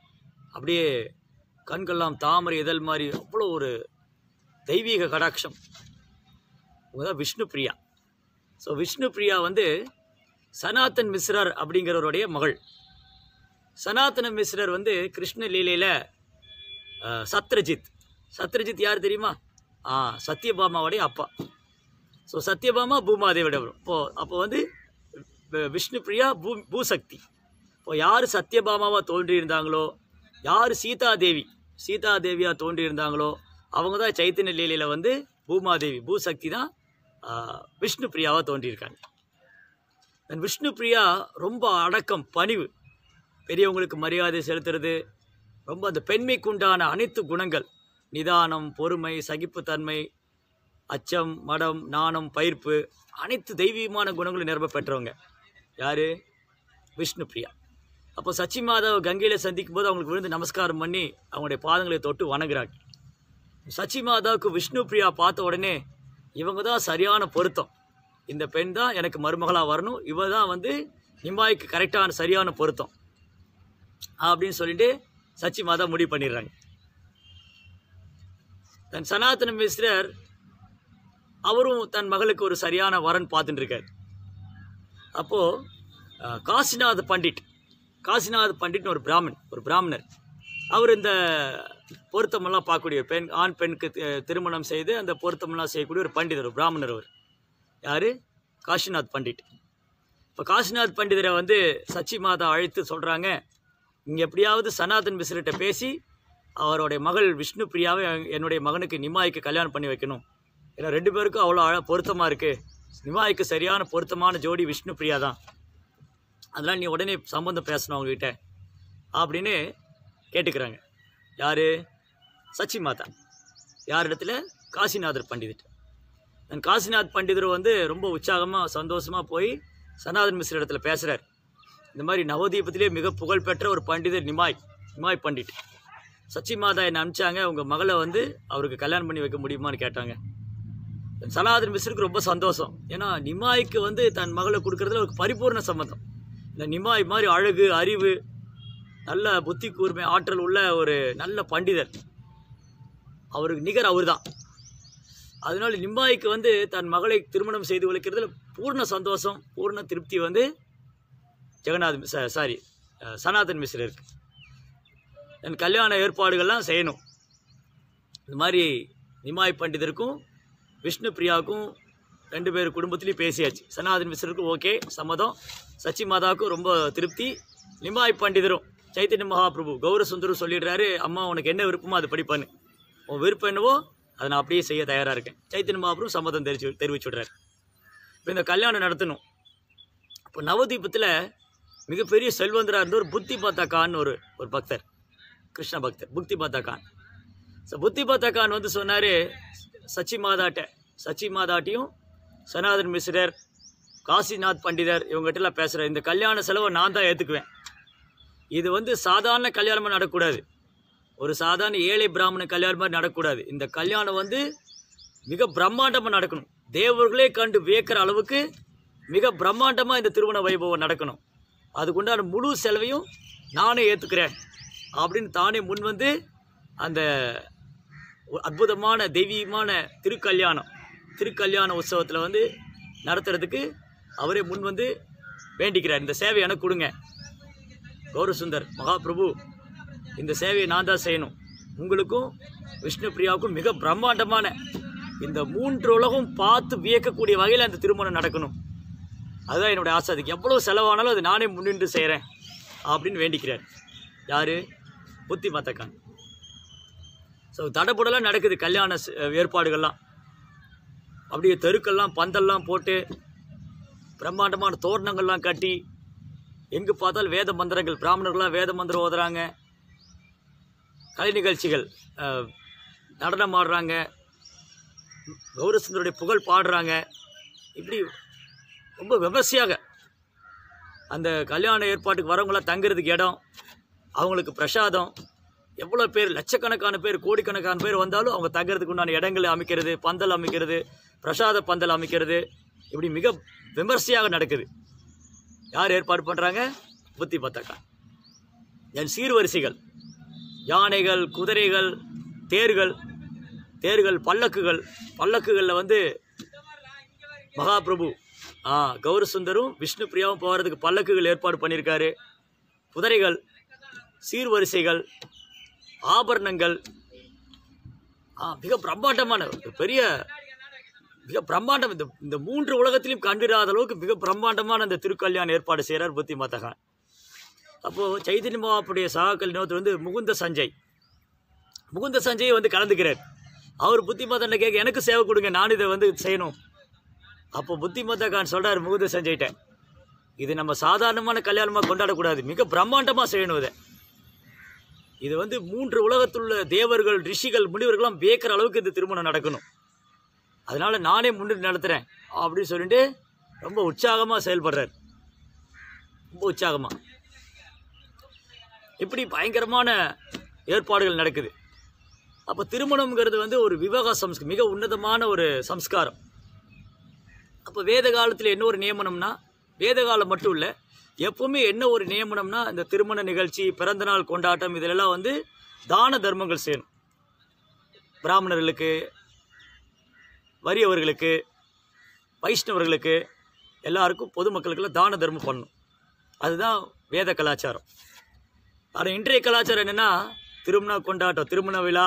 S1: அப்படியே கண்கள்லாம் தாமரை இதழ் மாதிரி அவ்வளோ ஒரு தெய்வீக கடாட்சம் அவங்க தான் விஷ்ணு பிரியா ஸோ விஷ்ணு பிரியா வந்து சனாதன் மிஸ்ரர் அப்படிங்கிறவருடைய மகள் சனாதன மிஸ்ரர் வந்து கிருஷ்ண லீலையில் சத்ரஜித் சத்ரஜித் யார் தெரியுமா ஆ சத்யபாமாவுடைய அப்பா ஸோ சத்யபாமா பூமாதேவியோட வரும் இப்போது அப்போ வந்து வி- விஷ்ணு பிரியா பூ பூசக்தி இப்போ யார் சத்யபாமாவாக தோன்றியிருந்தாங்களோ யார் சீதாதேவி சீதாதேவியாக தோன்றியிருந்தாங்களோ அவங்க தான் சைத்தன்ய லீலையில் வந்து பூமாதேவி பூசக்தி தான் ஆ, விஷ்ணு பிரியாவாக தோன்றியிருக்காங்க And விஷ்ணு பிரியா ரொம்ப அடக்கம் பணிவு பெரியவங்களுக்கு மரியாதை செலுத்துறது ரொம்ப அந்த பெண்மைக்குண்டான அனைத்து குணங்கள் நிதானம் பொறுமை சகிப்புத்தன்மை அச்சம் மடம் நாணம் பயிர்ப்பு அனைத்து தெய்வீகமான குணங்களும் நிரம்ப பெற்றவங்க யார் விஷ்ணு பிரியா அப்போ சச்சி மாதாவை கங்கையில் சந்திக்கும் போது அவங்களுக்கு விழுந்து நமஸ்காரம் பண்ணி அவங்களுடைய பாதங்களை தொட்டு வணங்குறாங்க சச்சி மாதாவுக்கு விஷ்ணு பிரியா பார்த்த உடனே இவங்க தான் சரியான பொருத்தம் இந்த பெண் தான் எனக்கு மருமகளாக வரணும் இவ தான் வந்து நிம்பாய்க்கு கரெக்டான சரியான பொருத்தம் அப்படின்னு சொல்லிட்டு சச்சி மாதா முடிவு பண்ணிடுறாங்க தன் சனாதன மிஸ்ரர் அவரும் தன் மகளுக்கு ஒரு சரியான வரன் பார்த்துட்டு இருக்காரு அப்போது காசிநாத் பண்டிட் காசிநாத் பண்டிட்னு ஒரு பிராமன் ஒரு பிராமணர் அவர் இந்த பொருத்தமெல்லாம் பார்க்கக்கூடிய பெண் ஆண் பெண்ணுக்கு தி- திருமணம் செய்து அந்த பொருத்தமெல்லாம் செய்யக்கூடிய ஒரு பண்டிதர் ஒரு பிராமணர் அவர் யார் காசிநாத் பண்டிட் இப்போ காசிநாத் பண்டிதரை வந்து சச்சி மாதா அழைத்து சொல்கிறாங்க இங்கே எப்படியாவது சனாதன் மிஸ்ரிட்ட பேசி அவருடைய மகள் விஷ்ணு பிரியாவை என்னுடைய மகனுக்கு நிமாய்க்கு கல்யாணம் பண்ணி வைக்கணும் ஏன்னா ரெண்டு பேருக்கும் அவ்வளோ அழ பொருத்தமாக இருக்குது நிமாய்க்கு சரியான பொருத்தமான ஜோடி விஷ்ணு பிரியா தான் அதனால் நீ உடனே சம்பந்தம் பேசணும் அவங்ககிட்ட அப்படின்னு கேட்டுக்கிறாங்க யார் சச்சி மாதா யார் இடத்துல காசிநாதர் பண்டிதர் அந்த காசிநாத் பண்டிதர் வந்து ரொம்ப உற்சாகமாக சந்தோஷமாக போய் சனாதன் மிஸ்ர இடத்துல பேசுகிறார் இந்த மாதிரி நவதீபத்திலே மிக புகழ்பெற்ற ஒரு பண்டிதர் நிமாய் நிமாய் பண்டிட் சச்சி மாதா என்னை அனுப்பிச்சாங்க உங்கள் மகளை வந்து அவருக்கு கல்யாணம் பண்ணி வைக்க முடியுமான்னு கேட்டாங்க சனாதன் மிஸ்ருக்கு ரொம்ப சந்தோஷம் ஏன்னா நிமாய்க்கு வந்து தன் மகளை கொடுக்கறதுல ஒரு பரிபூர்ண சம்மந்தம் இந்த நிமாய் மாதிரி அழகு அறிவு நல்ல புத்தி கூர்மை ஆற்றல் உள்ள ஒரு நல்ல பண்டிதர் அவருக்கு நிகர் அவர்தான் அதனால நிம்பாய்க்கு வந்து தன் மகளை திருமணம் செய்து வைக்கிறதுல பூர்ண சந்தோஷம் பூர்ண திருப்தி வந்து ஜெகநாத் சாரி சனாதன் மிஸ்ரர் இருக்கு என் கல்யாண ஏற்பாடுகள்லாம் செய்யணும் இந்த மாதிரி நிமாய் பண்டிதருக்கும் விஷ்ணு பிரியாவுக்கும் ரெண்டு பேர் குடும்பத்துலேயும் பேசியாச்சு சனாதன் மிஸ்ரருக்கும் ஓகே சம்மதம் சச்சி மாதாவுக்கும் ரொம்ப திருப்தி நிமாய் பண்டிதரும் சைத்தன்ய மகாபிரபு கௌர சுந்தரம் சொல்லிடுறாரு அம்மா உனக்கு என்ன விருப்பமோ அது படிப்பான்னு உன் விருப்பம் என்னவோ அதை நான் அப்படியே செய்ய தயாராக இருக்கேன் சைத்தன்ய மகாபிரபு சம்மதம் தெரிவிச்சு தெரிவிச்சு விடுறாரு இப்போ இந்த கல்யாணம் நடத்தணும் இப்போ நவதீபத்தில் மிகப்பெரிய செல்வந்தராக இருந்த ஒரு புத்தி பாத்தா கான் ஒரு ஒரு பக்தர் கிருஷ்ண பக்தர் புத்தி பாத்தா கான் ஸோ புத்தி பாத்தா கான் வந்து சொன்னார் சச்சி மாதாட்ட சச்சி மாதாட்டையும் சனாதன் மிஸ்ரர் காசிநாத் பண்டிதர் இவங்ககிட்டலாம் பேசுகிற இந்த கல்யாண செலவை நான் தான் ஏற்றுக்குவேன் இது வந்து சாதாரண கல்யாணமாக நடக்கக்கூடாது ஒரு சாதாரண ஏழை பிராமண கல்யாணம் மாதிரி நடக்கக்கூடாது இந்த கல்யாணம் வந்து மிக பிரம்மாண்டமாக நடக்கணும் தேவர்களே கண்டு வியக்கிற அளவுக்கு மிக பிரம்மாண்டமாக இந்த திருமண வைபவம் நடக்கணும் அதுக்குண்டான முழு செலவையும் நானே ஏற்றுக்கிறேன் அப்படின்னு தானே முன் வந்து அந்த ஒரு அற்புதமான தெய்வீகமான திருக்கல்யாணம் திருக்கல்யாண உற்சவத்தில் வந்து நடத்துறதுக்கு அவரே முன் வந்து வேண்டிக்கிறார் இந்த சேவை எனக்கு கொடுங்க கௌரசுந்தர் மகாபிரபு இந்த சேவையை நான் தான் செய்யணும் உங்களுக்கும் விஷ்ணு பிரியாவுக்கும் மிக பிரம்மாண்டமான இந்த மூன்று உலகம் பார்த்து வியக்கக்கூடிய வகையில் அந்த திருமணம் நடக்கணும் அதுதான் என்னுடைய ஆசை அதுக்கு எவ்வளோ செலவானாலும் அது நானே முன்னின்று செய்கிறேன் அப்படின்னு வேண்டிக்கிறார் யார் புத்தி மத்தக்கான் ஸோ தடபுடலாம் நடக்குது கல்யாண ச- ஏற்பாடுகள்லாம் அப்படியே தெருக்கெல்லாம் பந்தல்லாம் போட்டு பிரம்மாண்டமான தோரணங்கள்லாம் கட்டி எங்கே பார்த்தாலும் வேத மந்திரங்கள் பிராமணர்கள்லாம் வேத மந்திரம் ஓதுறாங்க கலை நிகழ்ச்சிகள் அஹ், நடனம் ஆடுறாங்க கௌரசுந்தருடைய புகழ் பாடுறாங்க இப்படி ரொம்ப விமர்சையாக அந்த கல்யாண ஏற்பாட்டுக்கு வரவங்களாம் தங்குறதுக்கு இடம் அவங்களுக்கு பிரசாதம் எவ்வளோ பேர் லட்சக்கணக்கான பேர் கோடிக்கணக்கான பேர் வந்தாலும் அவங்க தங்குறதுக்கு உண்டான இடங்களை அமைக்கிறது பந்தல் அமைக்கிறது பிரசாத பந்தல் அமைக்கிறது இப்படி மிக விமர்சையாக நடக்குது யார் ஏற்பாடு பண்ணுறாங்க புத்தி பத்தக்கா என் சீர்வரிசைகள் யானைகள் குதிரைகள் தேர்கள் தேர்கள் பல்லக்குகள் பல்லக்குகளில் வந்து மகாபிரபு ஆ கௌரசுந்தரும் விஷ்ணு பிரியாவும் போகிறதுக்கு பல்லக்குகள் ஏற்பாடு பண்ணியிருக்காரு குதிரைகள் சீர்வரிசைகள் ஆபரணங்கள் ஆ மிக பிரம்மாண்டமான ஒரு பெரிய மிக பிரம்மாண்டம் இந்த இந்த மூன்று உலகத்திலும் கண்டிராத அளவுக்கு மிக பிரம்மாண்டமான அந்த திருக்கல்யாணம் ஏற்பாடு செய்கிறார் புத்தி மத்தகான் அப்போது சைதன்ய மகாப்புடைய சகாக்கள் இன்னொருத்தர் வந்து முகுந்த சஞ்சய் முகுந்த சஞ்சய் வந்து கலந்துக்கிறார் அவர் புத்திமதனை கேட்க எனக்கு சேவை கொடுங்க நான் இதை வந்து செய்யணும் அப்போ புத்திமத கான் சொல்கிறார் முகுந்த சஞ்சய்கிட்ட இது நம்ம சாதாரணமான கல்யாணமாக கொண்டாடக்கூடாது மிக பிரம்மாண்டமாக செய்யணும் இதை இது வந்து மூன்று உலகத்துள்ள தேவர்கள் ரிஷிகள் முனிவர்கள்லாம் வியக்கிற அளவுக்கு இந்த திருமணம் நடக்கணும் அதனால நானே முன்னிட்டு நடத்துகிறேன் அப்படின்னு சொல்லிட்டு ரொம்ப உற்சாகமாக செயல்படுறார் ரொம்ப உற்சாகமாக இப்படி பயங்கரமான ஏற்பாடுகள் நடக்குது அப்போ திருமணம்ங்கிறது வந்து ஒரு விவாக சம்ஸ் மிக உன்னதமான ஒரு சம்ஸ்காரம் அப்போ வேத காலத்தில் என்ன ஒரு நியமனம்னா வேத காலம் மட்டும் இல்லை எப்பவுமே என்ன ஒரு நியமனம்னா இந்த திருமண நிகழ்ச்சி பிறந்தநாள் கொண்டாட்டம் இதிலெல்லாம் வந்து தான தர்மங்கள் செய்யணும் பிராமணர்களுக்கு வறியவர்களுக்கு வைஷ்ணவர்களுக்கு எல்லாருக்கும் பொதுமக்களுக்கெல்லாம் தான தர்மம் பண்ணணும் அதுதான் வேத கலாச்சாரம் ஆனால் இன்றைய கலாச்சாரம் என்னென்னா திருமண கொண்டாட்டம் திருமண விழா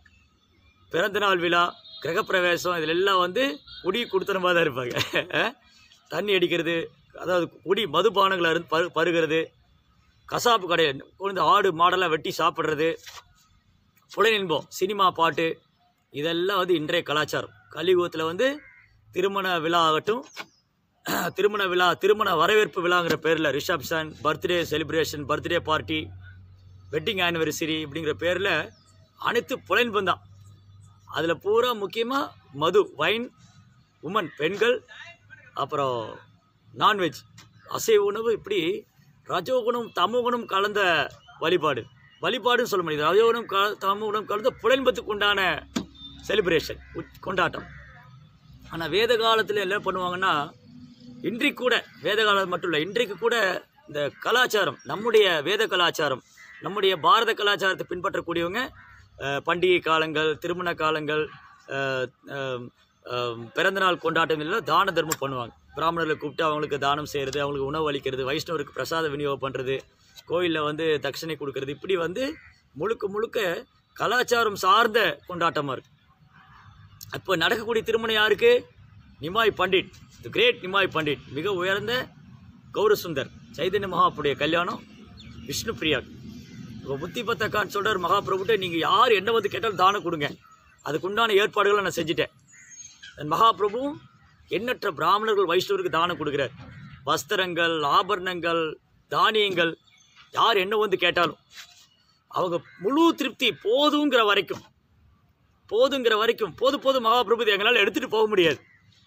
S1: பிறந்தநாள் விழா கிரகப்பிரவேசம் இதில் எல்லாம் வந்து குடி கொடுத்தனமாக தான் இருப்பாங்க அஹ்? தண்ணி அடிக்கிறது அதாவது குடி மதுபானங்களை இருந்து பரு பருகிறது கசாப்பு கடையில் கொண்டு ஆடு மாடெல்லாம் வெட்டி சாப்பிட்றது புலனின்பம் சினிமா பாட்டு இதெல்லாம் வந்து இன்றைய கலாச்சாரம் கலியுகத்தில் வந்து திருமண விழா ஆகட்டும் திருமண விழா திருமண வரவேற்பு விழாங்கிற பேரில் reception birthday celebration birthday party wedding anniversary இப்படிங்கிற பேரில் அனைத்து புலன்பம் தான் அதில் பூரா முக்கியமாக மது வைன் உமன் பெண்கள் அப்புறம் நான்வெஜ் அசைவ உணவு இப்படி ரஜோகுணம் தமோகுணம் கலந்த வழிபாடு வழிபாடுன்னு சொல்ல முடியாது ரஜோகுணம் க தமோகுணம் கலந்த புலன்பத்துக்கு உண்டான செலிப்ரேஷன் கொண்டாட்டம் ஆனால் வேத காலத்தில் என்ன பண்ணுவாங்கன்னா இன்றைக்கு கூட வேத காலம் மட்டும் இல்லை இன்றைக்கு கூட இந்த கலாச்சாரம் நம்முடைய வேத கலாச்சாரம் நம்முடைய பாரத கலாச்சாரத்தை பின்பற்றக்கூடியவங்க அஹ், பண்டிகை காலங்கள் திருமண காலங்கள் அஹ், அஹ், அஹ், பிறந்தநாள் கொண்டாட்டம் எல்லாம் தான தர்மம் பண்ணுவாங்க பிராமணர்களை கூப்பிட்டு அவங்களுக்கு தானம் செய்கிறது அவங்களுக்கு உணவு அளிக்கிறது வைஷ்ணவருக்கு பிரசாத விநியோகம் பண்ணுறது கோயிலில் வந்து தட்சணை கொடுக்கறது இப்படி வந்து முழுக்க முழுக்க கலாச்சாரம் சார்ந்த கொண்டாட்டமாக இருக்குது அப்போ நடக்கக்கூடிய திருமணம் யாருக்கு நிமாய் பண்டிட் தி கிரேட் நிமாய் பண்டிட் மிக உயர்ந்த கௌரசுந்தர் சைதன்ய மகாபுடைய கல்யாணம் விஷ்ணு பிரியா இப்போ புத்தி பத்தக்கான்னு சொல்கிறார் மகாபிரபுட்ட நீங்கள் யார் என்ன வந்து கேட்டாலும் தானம் கொடுங்க அதுக்குண்டான ஏற்பாடுகளை நான் செஞ்சுட்டேன் என் மகாபிரபுவும் எண்ணற்ற பிராமணர்கள் வைஷ்ணவருக்கு தானம் கொடுக்குறார் வஸ்திரங்கள் ஆபரணங்கள் தானியங்கள் யார் என்ன வந்து கேட்டாலும் அவங்க முழு திருப்தி போதுங்கிற வரைக்கும் போதுங்கிற வரைக்கும் போது போதும் மகாபிரபு இது எங்களால் எடுத்துகிட்டு போக முடியாது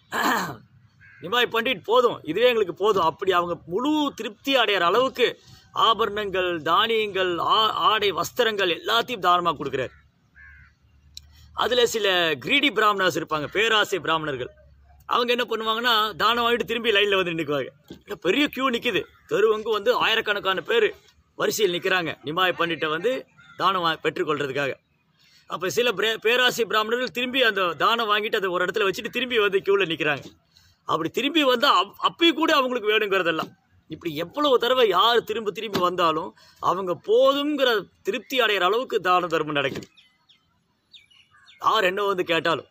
S1: நிமாய் பண்டிட் போதும் இதுவே எங்களுக்கு போதும் அப்படி அவங்க முழு திருப்தி அடையிற அளவுக்கு ஆபரணங்கள் தானியங்கள் ஆ- ஆடை வஸ்திரங்கள் எல்லாத்தையும் தானமாக கொடுக்குறாரு அதில் சில கிரீடி பிராமணர்ஸ் இருப்பாங்க பேராசை பிராமணர்கள் அவங்க என்ன பண்ணுவாங்கன்னா தானம் வாங்கிட்டு திரும்பி லைனில் வந்து நிற்குவாங்க பெரிய கியூ நிற்கிது தெருவங்கு வந்து ஆயிரக்கணக்கான பேர் வரிசையில் நிற்கிறாங்க நிமாய் பண்டிட்டை வந்து தானம் வா பெற்றுக்கொள்றதுக்காக அப்போ சில பிரே- பேராசி பிராமணர்கள் திரும்பி அந்த தானம் வாங்கிட்டு அதை ஒரு இடத்துல வச்சுட்டு திரும்பி வந்து க்யூவில் நிற்கிறாங்க அப்படி திரும்பி வந்தால் அப் அப்பயும் கூட அவங்களுக்கு வேணுங்கிறதெல்லாம் இப்படி எவ்வளவு தடவை யார் திரும்ப திரும்பி வந்தாலும் அவங்க போதுங்கிற திருப்தி அடைகிற அளவுக்கு தான தர்மம் நடக்குது யார் என்ன வந்து கேட்டாலும்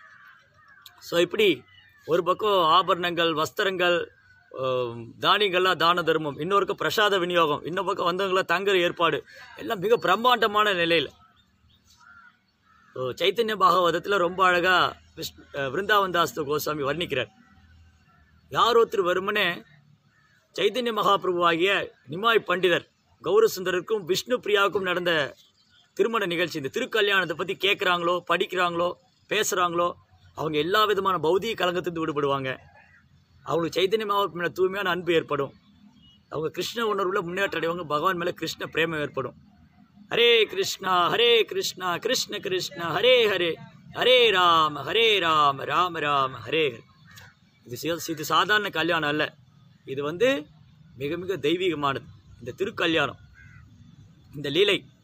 S1: ஸோ இப்படி ஒரு பக்கம் ஆபரணங்கள் வஸ்திரங்கள் ஆம், தானியங்கள்லாம் தான தர்மம் இன்னொரு பக்கம் பிரசாத விநியோகம் இன்னொரு பக்கம் வந்தவங்களாம் தங்குற ஏற்பாடு எல்லாம் மிக பிரம்மாண்டமான நிலையில் ஸோ சைத்தன்ய பாகவதத்தில் ரொம்ப அழகாக விஷ்ணு அஹ், விருந்தாவன் தாஸ் கோஸ்வாமி வர்ணிக்கிறார் யார் ஒருத்தர் வருமனே சைத்தன்ய மகாபிரபுவாகிய நிமாய் பண்டிதர் கௌரசுந்தருக்கும் விஷ்ணு பிரியாவுக்கும் நடந்த திருமண நிகழ்ச்சி இந்த திருக்கல்யாணத்தை பற்றி கேட்குறாங்களோ படிக்கிறாங்களோ பேசுகிறாங்களோ அவங்க எல்லா விதமான பௌதிக கலங்கத்திலிருந்து விடுபடுவாங்க அவங்களுக்கு சைத்தன்ய மகாபிரபு மேலே தூய்மையான அன்பு ஏற்படும் அவங்க கிருஷ்ண உணர்வுல முன்னேற்றம் அடைவாங்க பகவான் மேலே கிருஷ்ண பிரேமம் ஏற்படும் ஹரே கிருஷ்ணா ஹரே கிருஷ்ணா கிருஷ்ண கிருஷ்ணா ஹரே ஹரே ஹரே ராம ஹரே ராம ராம ராம ஹரே ஹரே இது சி- இது சாதாரண கல்யாணம் அல்ல இது வந்து மிக மிக தெய்வீகமானது இந்த திருக்கல்யாணம் இந்த லீலை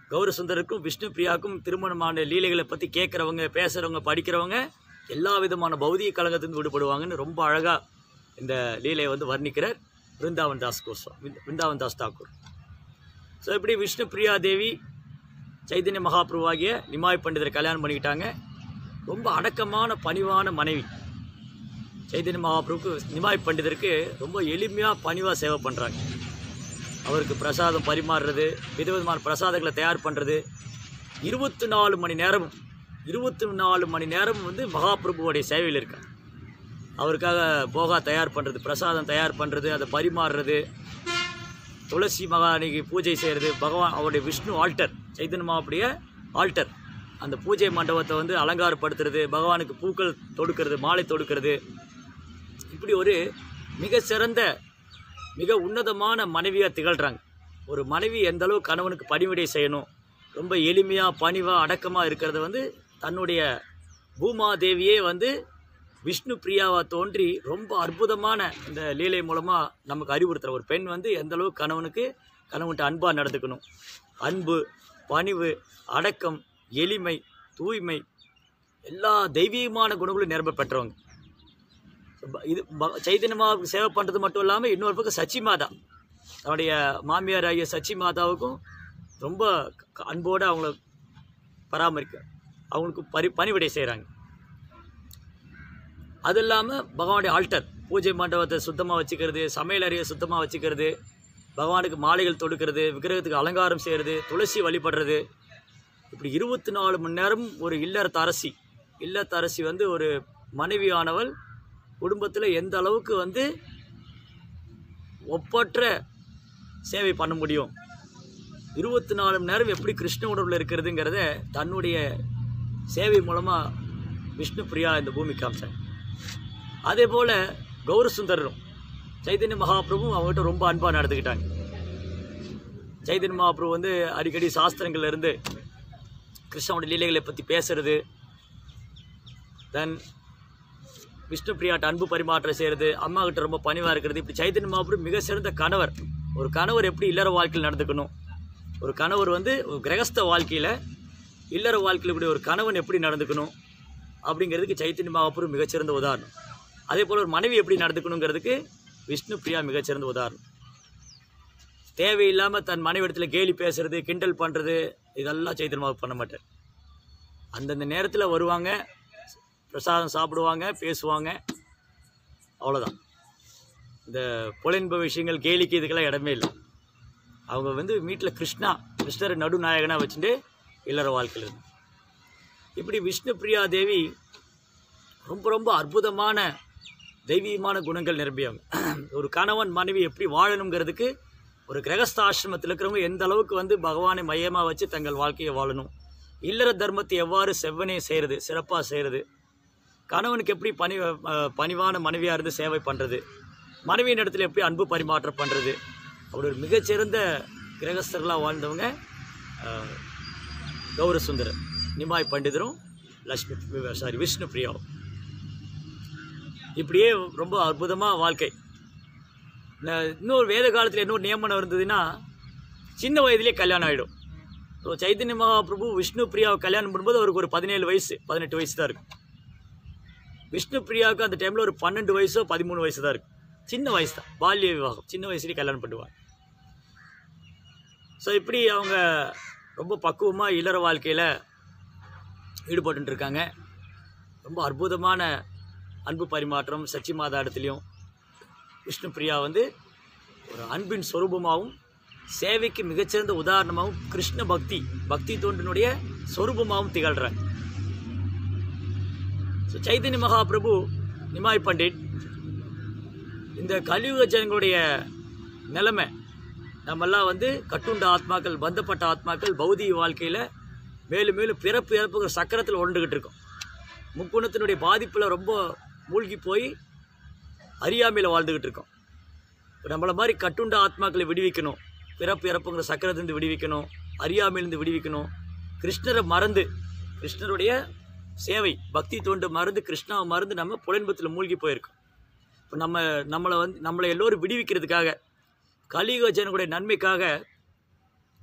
S1: கௌரசுந்தருக்கும் விஷ்ணு பிரியாவுக்கும் திருமணமான லீலைகளை பற்றி கேட்குறவங்க பேசுகிறவங்க படிக்கிறவங்க எல்லா விதமான பௌதிக கழகத்திலிருந்து விடுபடுவாங்கன்னு ரொம்ப அழகாக இந்த லீலையை வந்து வர்ணிக்கிறார் பிருந்தாவன் தாஸ் கோஸ்வா பிருந்தாவன் தாஸ் தாக்கூர் ஸோ இப்படி விஷ்ணு பிரியா தேவி சைதன்ய மகாபிரபுவாகிய நிமாய் பண்டிதரை கல்யாணம் பண்ணிக்கிட்டாங்க ரொம்ப அடக்கமான பணிவான மனைவி சைதன்ய மகாபிரபுக்கு நிமாய் பண்டிதருக்கு ரொம்ப எளிமையாக பணிவாக சேவை பண்ணுறாங்க அவருக்கு பிரசாதம் பரிமாறுறது விதவிதமான பிரசாதங்களை தயார் பண்ணுறது இருபத்தி நாலு மணி நேரமும் இருபத்தி நாலு மணி நேரமும் வந்து மகாபிரபுவோடைய சேவையில் இருக்காங்க அவருக்காக போகா தயார் பண்ணுறது பிரசாதம் தயார் பண்ணுறது அதை பரிமாறுறது துளசி மகானிக்கு பூஜை செய்கிறது பகவான் அவருடைய விஷ்ணு ஆல்டர் சைத்தன்ய மகாப்புடைய ஆல்டர் அந்த பூஜை மண்டபத்தை வந்து அலங்காரப்படுத்துறது பகவானுக்கு பூக்கள் தொடுக்கிறது மாலை தொடுக்கிறது இப்படி ஒரு மிக சிறந்த மிக உன்னதமான மனைவியாக திகழ்கிறாங்க ஒரு மனைவி எந்த அளவு கணவனுக்கு பணிவிடை செய்யணும் ரொம்ப எளிமையாக பணிவாக அடக்கமாக இருக்கிறத வந்து தன்னுடைய பூமாதேவியே வந்து விஷ்ணு பிரியாவா தோன்றி ரொம்ப அற்புதமான இந்த லீலை மூலமாக நமக்கு அறிவுறுத்துற ஒரு பெண் வந்து எந்த அளவுக்கு கணவனுக்கு கணவன்கிட்ட அன்பாக நடந்துக்கணும் அன்பு பணிவு அடக்கம் எளிமை தூய்மை எல்லா தெய்வீகமான குணங்களும் நிரம்ப பெற்றவங்க ப- இது ப- சைதன்யமாக சேவை பண்ணுறது மட்டும் இல்லாமல் இன்னொரு பக்கம் சச்சி மாதா தன்னுடைய மாமியார் ஆகிய சச்சி மாதாவுக்கும் ரொம்ப க- அன்போடு அவங்கள பராமரிக்க அவங்களுக்கு பரி பணிவிடை செய்கிறாங்க அது இல்லாமல் பகவானுடைய ஆல்டர் பூஜை மண்டபத்தை சுத்தமாக வச்சுக்கிறது சமையல் அறையை சுத்தமாக வச்சுக்கிறது பகவானுக்கு மாலைகள் தொடுக்கிறது விக்கிரகத்துக்கு அலங்காரம் செய்கிறது துளசி வழிபடுறது இப்படி இருபத்தி நாலு மணி நேரம் ஒரு இல்லறத்தரசி இல்லத்தரசி வந்து ஒரு மனைவியானவள் குடும்பத்தில் எந்த அளவுக்கு வந்து ஒப்பற்ற சேவை பண்ண முடியும் இருபத்தி நாலு மணி நேரம் எப்படி கிருஷ்ண உணர்வில் இருக்கிறதுங்கிறத தன்னுடைய சேவை மூலமாக விஷ்ணு பிரியா இந்த பூமி காமிச்சாங்க அதே போல் கௌரசுந்தரரும் சைதன்ய மகாபிரபுவும் அவங்ககிட்ட ரொம்ப அன்பாக நடந்துக்கிட்டாங்க சைதன்ய மகாபிரபு வந்து அடிக்கடி சாஸ்திரங்கள்ல இருந்து கிருஷ்ணனோட லீலைகளை பற்றி பேசுறது தென் விஷ்ணு பிரியாட்ட அன்பு பரிமாற்றம் செய்கிறது அம்மா கிட்ட ரொம்ப பணிவாக இருக்கிறது இப்படி சைதன்ய மகாபிரபு மிக சிறந்த கணவர் ஒரு கணவர் எப்படி இல்லற வாழ்க்கையில் நடந்துக்கணும் ஒரு கணவர் வந்து ஒரு கிரகஸ்த வாழ்க்கையில் இல்லற வாழ்க்கையில் இப்படி ஒரு கணவன் எப்படி நடந்துக்கணும் அப்படிங்கிறதுக்கு சைத்தன்ய மகாபுரம் மிகச்சிறந்த உதாரணம் அதே போல் ஒரு மனைவி எப்படி நடந்துக்கணுங்கிறதுக்கு விஷ்ணு பிரியா மிகச்சிறந்த உதாரணம் தேவையில்லாமல் தன் மனைவி இடத்துல கேலி பேசுறது கிண்டல் பண்ணுறது இதெல்லாம் சைத்தன்ய மகா பண்ண மாட்டார் அந்தந்த நேரத்தில் வருவாங்க பிரசாதம் சாப்பிடுவாங்க பேசுவாங்க அவ்வளோதான் இந்த புலன்ப விஷயங்கள் கேலிக்கு இதுக்கெல்லாம் இடமே இல்லை அவங்க வந்து வீட்டில் கிருஷ்ணா கிருஷ்ணரை நடுநாயகனாக வச்சுட்டு இல்லற வாழ்க்கையில் இருந்தாங்க இப்படி விஷ்ணு பிரியா தேவி ரொம்ப ரொம்ப அற்புதமான தெய்வீகமான குணங்கள் நிரம்பியவங்க ஒரு கணவன் மனைவி எப்படி வாழணுங்கிறதுக்கு ஒரு கிரகஸ்த ஆசிரமத்தில் இருக்கிறவங்க எந்த அளவுக்கு வந்து பகவானை மையமாக வச்சு தங்கள் வாழ்க்கையை வாழணும் இல்லற தர்மத்தை எவ்வாறு செவ்வனே செய்கிறது சிறப்பாக செய்கிறது கணவனுக்கு எப்படி பணி அஹ், பணிவான மனைவியாக இருந்து சேவை பண்ணுறது மனைவியின் இடத்துல எப்படி அன்பு பரிமாற்றம் பண்ணுறது அப்படி ஒரு மிகச்சிறந்த கிரகஸ்தர்களாக வாழ்ந்தவங்க அஹ், கௌரசுந்தரர் நிமாய் பண்டிதரும் லக்ஷ்மி சாரி விஷ்ணு பிரியாவும் இப்படியே ரொம்ப அற்புதமாக வாழ்க்கை ந- இன்னொரு வேத காலத்தில் இன்னொரு நியமனம் இருந்ததுன்னா சின்ன வயதிலே கல்யாணம் ஆகிடும் ஸோ சைத்தன்ய மகாபிரபு விஷ்ணு பிரியாவை கல்யாணம் பண்ணும்போது அவருக்கு ஒரு பதினேழு வயசு பதினெட்டு வயசு தான் இருக்கும் விஷ்ணு பிரியாவுக்கு அந்த டைமில் ஒரு பன்னெண்டு வயசோ பதிமூணு வயசு தான் இருக்கும் சின்ன வயசு தான் பால்ய விவாகம் சின்ன வயசுலேயே கல்யாணம் பண்ணுவாங்க ஸோ இப்படி அவங்க ரொம்ப பக்குவமாக இல்லற வாழ்க்கையில் ஈடுபட்டு இருக்காங்க ரொம்ப அற்புதமான அன்பு பரிமாற்றம் சச்சி மாதா இடத்துலையும் விஷ்ணு பிரியா வந்து ஒரு அன்பின் சொரூபமாகவும் சேவைக்கு மிகச்சிறந்த உதாரணமாகவும் கிருஷ்ண பக்தி பக்தி தோன்றினுடைய சொரூபமாகவும் திகழ்கிறாங்க ஸோ சைத்தன்ய மகாபிரபு நிமாய் பண்டிட் இந்த கலியுக ஜனங்களுடைய நிலைமை நம்மெல்லாம் வந்து கட்டுண்ட ஆத்மாக்கள் பந்தப்பட்ட ஆத்மாக்கள் பௌதிக வாழ்க்கையில் மேலும் மேலும் பிறப்பு இறப்புங்கிற சக்கரத்தில் உருண்டுகிட்டு இருக்கோம் முக்குணத்தினுடைய பாதிப்பில் ரொம்ப மூழ்கி போய் அறியாமையில் வாழ்ந்துக்கிட்டு இருக்கோம் இப்போ நம்மளை மாதிரி கட்டுண்ட ஆத்மாக்களை விடுவிக்கணும் பிறப்பு இறப்புங்கிற சக்கரத்திலிருந்து விடுவிக்கணும் அறியாமையிலிருந்து விடுவிக்கணும் கிருஷ்ணரை மறந்து கிருஷ்ணருடைய சேவை பக்தி தோண்டு மறந்து கிருஷ்ணாவை மறந்து நம்ம புலன்பத்தில் மூழ்கி போயிருக்கோம் இப்போ நம்ம நம்மளை வந்து நம்மளை எல்லோரும் விடுவிக்கிறதுக்காக கலியுக ஜனங்களுடைய நன்மைக்காக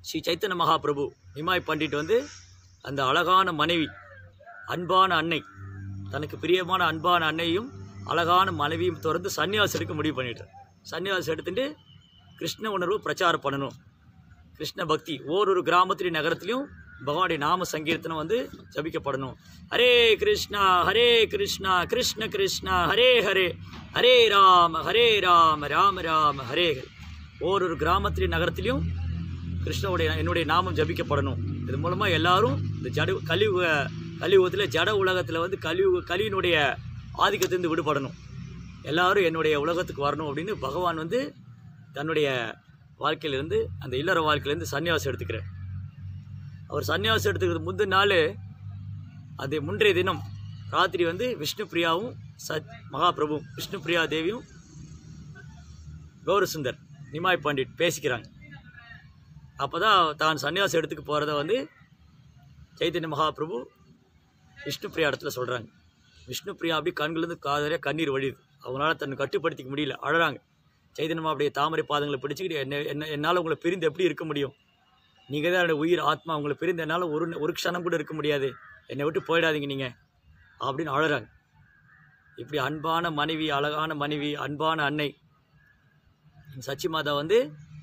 S1: ஸ்ரீ சைத்தன்ய மகாபிரபு நிமாய் பண்டிட் வந்து அந்த அழகான மனைவி அன்பான அன்னை தனக்கு பிரியமான அன்பான அன்னையும் அழகான மனைவியும் திறந்து சன்னியாசம் எடுக்க முடிவு பண்ணிட்டார் சன்னியாசம் எடுத்துட்டு கிருஷ்ண உணர்வு பிரச்சாரம் பண்ணணும் கிருஷ்ண பக்தி ஓரொரு கிராமத்திலையும் நகரத்திலையும் பகவானுடைய நாம சங்கீர்த்தனம் வந்து ஜபிக்கப்படணும் ஹரே கிருஷ்ணா ஹரே கிருஷ்ணா கிருஷ்ண கிருஷ்ணா ஹரே ஹரே ஹரே ராம ஹரே ராம ராம ராம ஹரே ஹரே ஓரொரு கிராமத்திலையும் நகரத்திலையும் கிருஷ்ணனுடைய என்னுடைய நாமம் ஜபிக்கப்படணும் இது மூலமாக எல்லாரும் இந்த ஜட கலியுக கலியுகத்தில் ஜட உலகத்தில் வந்து கலியுக கலியினுடைய ஆதிக்கத்திலிருந்து விடுபடணும் எல்லாரும் என்னுடைய உலகத்துக்கு வரணும் அப்படின்னு பகவான் வந்து தன்னுடைய வாழ்க்கையிலேருந்து அந்த இல்லற வாழ்க்கையிலேருந்து சன்னியாசம் எடுத்துக்கிறார் அவர் சன்னியாசம் எடுத்துக்கிறது முந்தின நாள் அது முன்றைய தினம் ராத்திரி வந்து விஷ்ணு பிரியாவும் சத் மகாபிரபு விஷ்ணு பிரியா தேவியும் கௌரசுந்தர் நிமாய் பண்டிட் பேசிக்கிறாங்க அப்போ தான் தான் சன்னியாசம் எடுத்துக்க போகிறத வந்து சைத்தன்ய மகாபிரபு விஷ்ணு பிரியா இடத்துல சொல்கிறாங்க விஷ்ணு பிரியா அப்படி கண்கள்லேருந்து காதலியாக கண்ணீர் வழியுது அவங்களால தன்னை கட்டுப்படுத்திக்க முடியல அழறாங்க சைதன்யமா அப்படியே தாமரை பாதங்களை பிடிச்சிக்கிட்டு என்ன என்ன என்னால் உங்களை பிரிந்து எப்படி இருக்க முடியும் நீங்கள் தான் என்னோட உயிர் ஆத்மா உங்களை பிரிந்து என்னால் ஒரு ஒரு க்ஷணம் கூட இருக்க முடியாது என்னை விட்டு போயிடாதீங்க நீங்கள் அப்படின்னு அழறாங்க இப்படி அன்பான மனைவி அழகான மனைவி அன்பான அன்னை சச்சி மாதா வந்து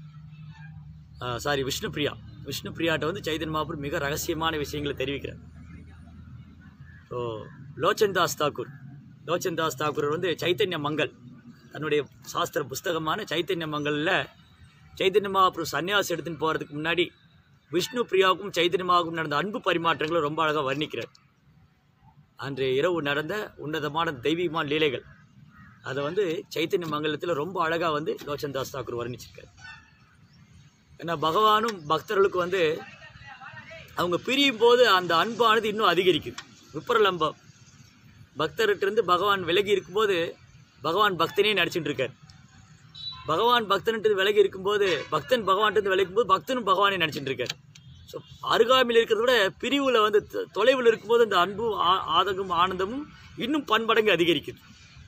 S1: சாரி விஷ்ணு பிரியா விஷ்ணு பிரியாட்ட வந்து சைதன்ய மகாபுர் மிக ரகசியமான விஷயங்களை தெரிவிக்கிறார் ஸோ லோச்சன் தாஸ் தாக்கூர் லோச்சன் தாஸ் தாக்கூர் வந்து சைத்தன்ய மங்கள் தன்னுடைய சாஸ்திர புஸ்தகமான சைத்தன்ய மங்கலில் சைத்தன்ய மகாபுரு சன்னியாசம் எடுத்துன்னு போகிறதுக்கு முன்னாடி விஷ்ணு பிரியாவுக்கும் சைத்தன்ய மகாவுக்கும் நடந்த அன்பு பரிமாற்றங்களை ரொம்ப அழகாக வர்ணிக்கிறார் அன்றைய இரவு நடந்த உன்னதமான தெய்வீகமான லீலைகள் அதை வந்து சைத்தன்ய மங்கலத்தில் ரொம்ப அழகாக வந்து லோச்சன் தாஸ் தாக்கூர் வர்ணிச்சிருக்காரு ஏன்னா பகவானும் பக்தர்களுக்கு வந்து அவங்க பிரியும் போது அந்த அன்பானது இன்னும் அதிகரிக்குது விப்ரலம்பம் பக்தர்கிட்டருந்து பகவான் விலகி இருக்கும்போது பகவான் பக்தனே நடிச்சுட்டு இருக்கார் பகவான் பக்தன்ட்டு விலகி இருக்கும்போது பக்தன் பகவான்ட்டு விலகும் போது பக்தனும் பகவானே நடிச்சுட்டு இருக்கார் ஸோ அருகாமையில் இருக்கிறத விட பிரிவில் வந்து தொ- தொலைவில் இருக்கும்போது அந்த அன்பும் ஆ- ஆதங்கும் ஆனந்தமும் இன்னும் பன்மடங்கு அதிகரிக்குது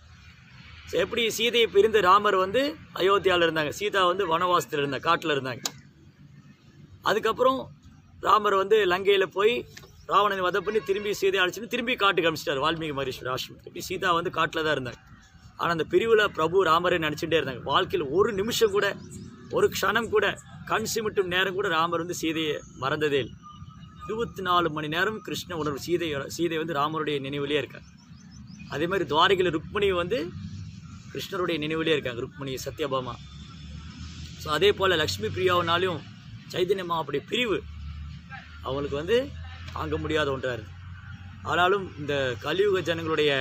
S1: ஸோ எப்படி சீதையை பிரிந்த ராமர் வந்து அயோத்தியாவில் இருந்தாங்க சீதா வந்து வனவாசத்தில் இருந்தாங்க காட்டில் இருந்தாங்க அதுக்கப்புறம் ராமர் வந்து லங்கையில் போய் ராவணனை வதை பண்ணி திரும்பி சீதையை அழைச்சிட்டு திரும்பி காட்டுக்கு அனுப்பிச்சிட்டார் வால்மீகி மகரிஷி ஆசிரமம் இப்படி சீதா வந்து காட்டில் தான் இருந்தாங்க ஆனால் அந்த பிரிவில் பிரபு ராமரை நினச்சிட்டே இருந்தாங்க வாழ்க்கையில் ஒரு நிமிஷம் கூட ஒரு க்ஷணம் கூட கண் சிமிட்டும் நேரம் கூட ராமர் வந்து சீதையை மறந்ததே இல்லை இருபத்தி நாலு மணி நேரம் கிருஷ்ண உணர்வு சீதை சீதை வந்து ராமருடைய நினைவிலே இருக்காங்க அதே மாதிரி துவாரகையில் ருக்மணி வந்து கிருஷ்ணருடைய நினைவிலே இருக்காங்க ருக்மணி சத்யபாமா ஸோ அதே போல் லக்ஷ்மி பிரியாவினாலையும் சைதன்ய மகாப்புடைய பிரிவு அவங்களுக்கு வந்து தாங்க முடியாத ஒன்றாக இருக்குது ஆனாலும் இந்த கலியுக ஜனங்களுடைய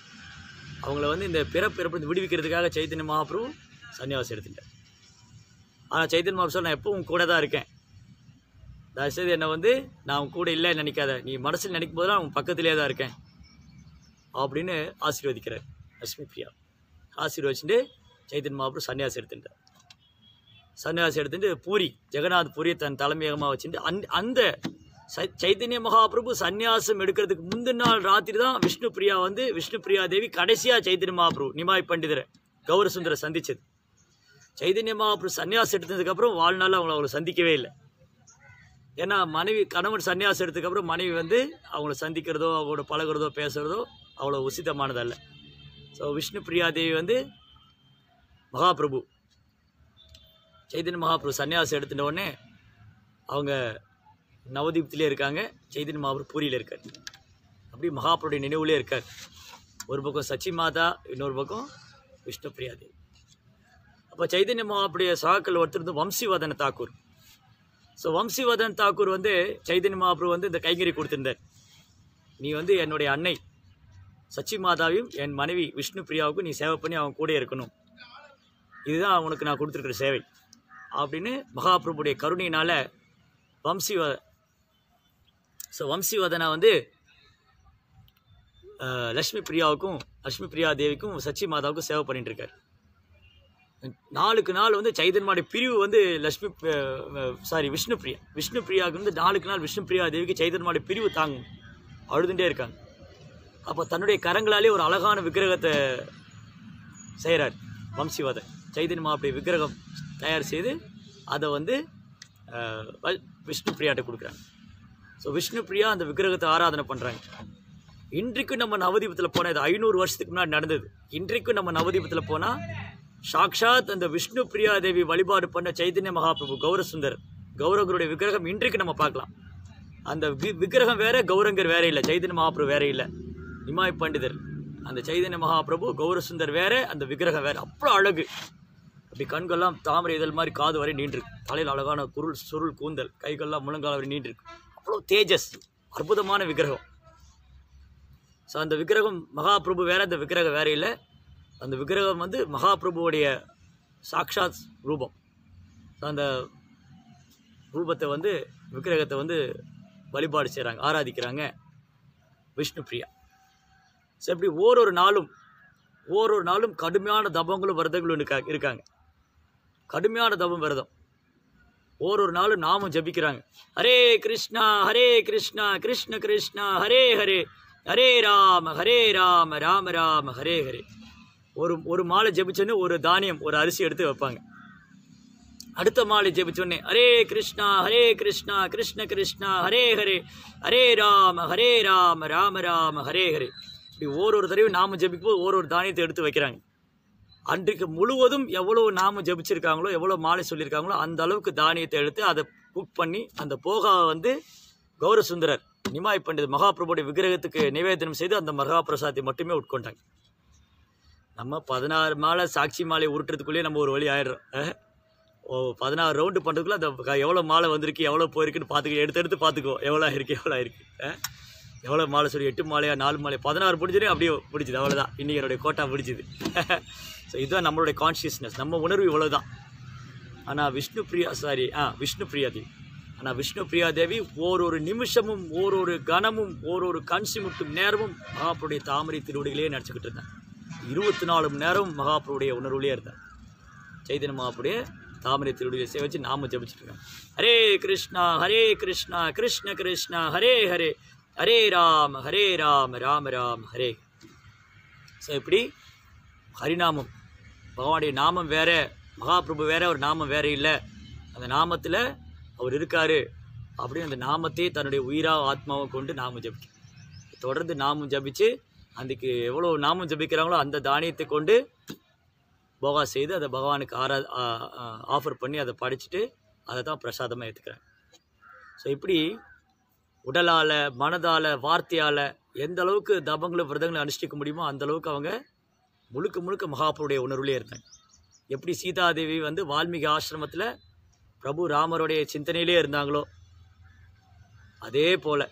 S1: அவங்கள வந்து இந்த பிறப்பிறப்பு விடுவிக்கிறதுக்காக சைத்தன்ய மகாபிரபு சன்னியாசம் எடுத்துட்டார் ஆனால் சைத்தன்ய மகாபிரபு சொல்ல நான் எப்பவும் கூட தான் இருக்கேன் தயவுசெய்து என்னை வந்து நான் உன் கூட இல்லைன்னு நினைக்காத நீ மனசில் நினைக்கும் போதெல்லாம் உன் பக்கத்திலே தான் இருக்கேன் அப்படின்னு ஆசீர்வதிக்கிறார் லட்சுமி பிரியா ஆசீர்வதிச்சுட்டு சைத்தன்ய மகாபிரபு சன்னியாசம் எடுத்துட்டார் சன்னியாசம் எடுத்துட்டு பூரி ஜெகநாத் பூரியை தன் தலைமையகமாக வச்சுட்டு அந் அந்த சை- சைத்தன்ய மகாபிரபு சன்னியாசம் எடுக்கிறதுக்கு முந்தின நாள் ராத்திரி தான் விஷ்ணு பிரியா வந்து விஷ்ணு பிரியா தேவி கடைசியாக சைத்தன்ய மகாபிரபு நிமாய் பண்டிதரை கௌரசுந்தரை சந்திச்சது சைதன்ய மகாபிரபு சன்னியாசம் எடுத்ததுக்கப்புறம் வாழ்நாள் அவங்கள அவங்கள சந்திக்கவே இல்லை ஏன்னா மனைவி கணவன் சன்னியாசம் எடுத்ததுக்கப்புறம் மனைவி வந்து அவங்கள சந்திக்கிறதோ அவங்களோட பழகுறதோ பேசுகிறதோ அவ்வளோ உசிதமானதல்ல ஸோ விஷ்ணு பிரியா தேவி வந்து மகாபிரபு சைதன்ய மகாபிரபு சன்னியாசம் எடுத்துட்ட உடனே அவங்க நவதீபத்திலே இருக்காங்க சைதன்ய மகாபிரபு பூரியில் இருக்கார் அப்படி மகாபிரபுடைய நினைவுலே இருக்கார் ஒரு பக்கம் சச்சி மாதா இன்னொரு பக்கம் விஷ்ணு பிரியா தேவி அப்போ சைதன்ய மகாபுடைய சகாக்கள் ஒருத்தர் வந்து வம்சிவதன தாக்கூர் ஸோ வம்சிவதன் தாக்கூர் வந்து சைதன்ய மகாபிரபு வந்து இந்த கைங்கறி கொடுத்திருந்தார் நீ வந்து என்னுடைய அன்னை சச்சி மாதாவையும் என் மனைவி விஷ்ணு பிரியாவுக்கும் நீ சேவை பண்ணி அவங்க கூட இருக்கணும் இதுதான் உனக்கு நான் கொடுத்துருக்குற சேவை அப்படின்னு மகாபிரபுடைய கருணையினால் வம்சிவ ஸோ வம்சிவதனா வந்து அஹ், லக்ஷ்மி பிரியாவுக்கும் லக்ஷ்மி பிரியா தேவிக்கும் சச்சி மாதாவுக்கும் சேவை பண்ணிட்டு இருக்கார் நாளுக்கு நாள் வந்து சைதன்மாவுடைய பிரிவு வந்து லக்ஷ்மி சாரி விஷ்ணு பிரியா விஷ்ணு பிரியாவுக்கு வந்து நாளுக்கு நாள் விஷ்ணு பிரியா தேவிக்கு சைதன்மாவுடைய பிரிவு தாங்கும் அழுதுண்டே இருக்காங்க அப்போ தன்னுடைய கரங்களாலே ஒரு அழகான விக்கிரகத்தை செய்கிறார் வம்சிவாதன் சைதன்ய மாவுடைய விக்கிரகம் தயார் செய்து அதை வந்து அஹ், வ- விஷ்ணு பிரியாட்ட கொடுக்குறாங்க ஸோ விஷ்ணு பிரியா அந்த விக்கிரகத்தை ஆராதனை பண்ணுறாங்க இன்றைக்கும் நம்ம நவதீபத்தில் போனால் இது ஐநூறு வருஷத்துக்கு முன்னாடி நடந்தது இன்றைக்கும் நம்ம நவதீபத்தில் போனால் சாக்ஷாத் அந்த விஷ்ணு பிரியா தேவி வழிபாடு பண்ண சைதன்ய மகாபிரபு கௌரசுந்தர் கௌரவருடைய விக்கிரகம் இன்றைக்கு நம்ம பார்க்கலாம் அந்த வி விக்கிரகம் வேற கௌரங்கர் வேற இல்லை சைதன்ய மகாபிரபு வேற இல்லை நிமாய் பண்டிதர் அந்த சைதன்ய மகாபிரபு கௌரசுந்தர் வேற அந்த விக்கிரகம் வேற அவ்வளோ அழகு அப்படி கண்கள்லாம் தாமரை இதழ் மாதிரி காது வரை நீண்டிருக்கு தலையில் அழகான குருள் சுருள் கூந்தல் கைகள்லாம் முழங்கால் வரை நீண்டிருக்கு அவ்வளோ தேஜஸ் அற்புதமான விக்கிரகம் ஸோ அந்த விக்கிரகம் மகாபிரபு வேற அந்த விக்கிரகம் வேற இல்லை அந்த விக்கிரகம் வந்து மகாபிரபுவுடைய சாக்ஷாத் ரூபம் ஸோ அந்த ரூபத்தை வந்து விக்கிரகத்தை வந்து வழிபாடு செய்கிறாங்க ஆராதிக்கிறாங்க விஷ்ணு பிரியா ஸோ இப்படி ஓரொரு நாளும் ஓரொரு நாளும் கடுமையான தபங்களும் விரதங்களும் இருக்கா இருக்காங்க கடுமையான தபம் விரதம் ஓரொரு நாளும் நாமும் ஜபிக்கிறாங்க ஹரே கிருஷ்ணா ஹரே கிருஷ்ணா கிருஷ்ண கிருஷ்ணா ஹரே ஹரே ஹரே ராம ஹரே ராம ராம ராம ஹரே ஹரே ஒரு ஒரு மாலை ஜெபிச்சோன்னே ஒரு தானியம் ஒரு அரிசி எடுத்து வைப்பாங்க அடுத்த மாலை ஜெபிச்சோடனே ஹரே கிருஷ்ணா ஹரே கிருஷ்ணா கிருஷ்ண கிருஷ்ணா ஹரே ஹரே ஹரே ராம ஹரே ராம ராம ராம ஹரே ஹரே இப்படி ஓரொரு தடவையும் நாம ஜெபிக்கும் போது ஒரு ஒரு தானியத்தை எடுத்து வைக்கிறாங்க அன்றைக்கு முழுவதும் எவ்வளோ நாம ஜெபிச்சிருக்காங்களோ எவ்வளோ மாலை சொல்லியிருக்காங்களோ அந்த அளவுக்கு தானியத்தை எடுத்து அதை குக் பண்ணி அந்த போகாவை வந்து கௌரசுந்தரர் நிமாய் பண்டித மகாபிரபுடைய விக்கிரகத்துக்கு நிவேதனம் செய்து அந்த மகாபிரசாத்தை மட்டுமே உட்கொண்டாங்க நம்ம பதினாறு மாலை சாட்சி மாலை உருட்டுறதுக்குள்ளேயே நம்ம ஒரு வழி ஆயிடுறோம் அஹ். ஓ பதினாறு ரவுண்டு பண்ணுறதுக்குள்ள அந்த க- எவ்வளோ மாலை வந்திருக்கு எவ்வளோ போயிருக்குன்னு பார்த்துக்கோ எடுத்து எடுத்து பார்த்துக்கோ எவ்வளோ இருக்கு எவ்வளோ இருக்கு அஹ். எவ்வளோ மாலை சொல்லி எட்டு மாலையா நாலு மாலை பதினாறு பிடிச்சதே அப்படியே பிடிச்சிது அவ்வளோதான் இன்றைக்கி என்னுடைய கோட்டா பிடிச்சிது ஸோ இதுதான் நம்மளுடைய கான்ஷியஸ்னஸ் நம்ம உணர்வு இவ்வளோ தான் ஆனால் விஷ்ணு பிரியா சாரி ஆ விஷ்ணு பிரியா தேவி ஆனால் விஷ்ணு பிரியா தேவி ஓரொரு நிமிஷமும் ஓரொரு கணமும் ஓரொரு கண் சிமிட்டும் நேரமும் மகாபுருடைய தாமரை திருவடிகளே நினச்சிக்கிட்டு இருந்தேன் இருபத்தி நாலு மணி நேரம் மகாபுருடைய உணர்வுலேயே இருந்தேன் சைதன்ய மகாபுடைய தாமரை திருவடிகளை சேவிச்சு நாம ஜபிச்சுட்டு இருக்கோம் ஹரே கிருஷ்ணா ஹரே கிருஷ்ணா கிருஷ்ண கிருஷ்ணா ஹரே ஹரே ஹரே ராம ஹரே ராம ராம ராம ஹரே ஸோ இப்படி ஹரிநாமம் பகவானுடைய நாமம் வேற மகாபிரபு வேற ஒரு நாமம் வேற இல்லை அந்த நாமத்தில் அவர் இருக்காரு அப்படின்னு அந்த நாமத்தையே தன்னுடைய உயிரா ஆத்மாவை கொண்டு நாமம் ஜபிக்கும் தொடர்ந்து நாமம் ஜபிச்சு அன்றைக்கு எவ்வளோ நாமம் ஜபிக்கிறாங்களோ அந்த தானியத்தை கொண்டு போகா செய்து அதை பகவானுக்கு ஆரா ஆஃபர் பண்ணி அதை படிச்சுட்டு அதை தான் பிரசாதமாக ஏற்றுக்கிறாங்க ஸோ இப்படி உடலால் மனதால் வார்த்தையால் எந்த அளவுக்கு தபங்களும் விரதங்களும் அனுஷ்டிக்க முடியுமோ அந்த அளவுக்கு அவங்க முழுக்க முழுக்க மகாபுருடைய உணர்வுலேயே இருந்தாங்க எப்படி சீதாதேவி வந்து வால்மீகி ஆசிரமத்தில் பிரபு ராமருடைய சிந்தனையிலே இருந்தாங்களோ அதே போல்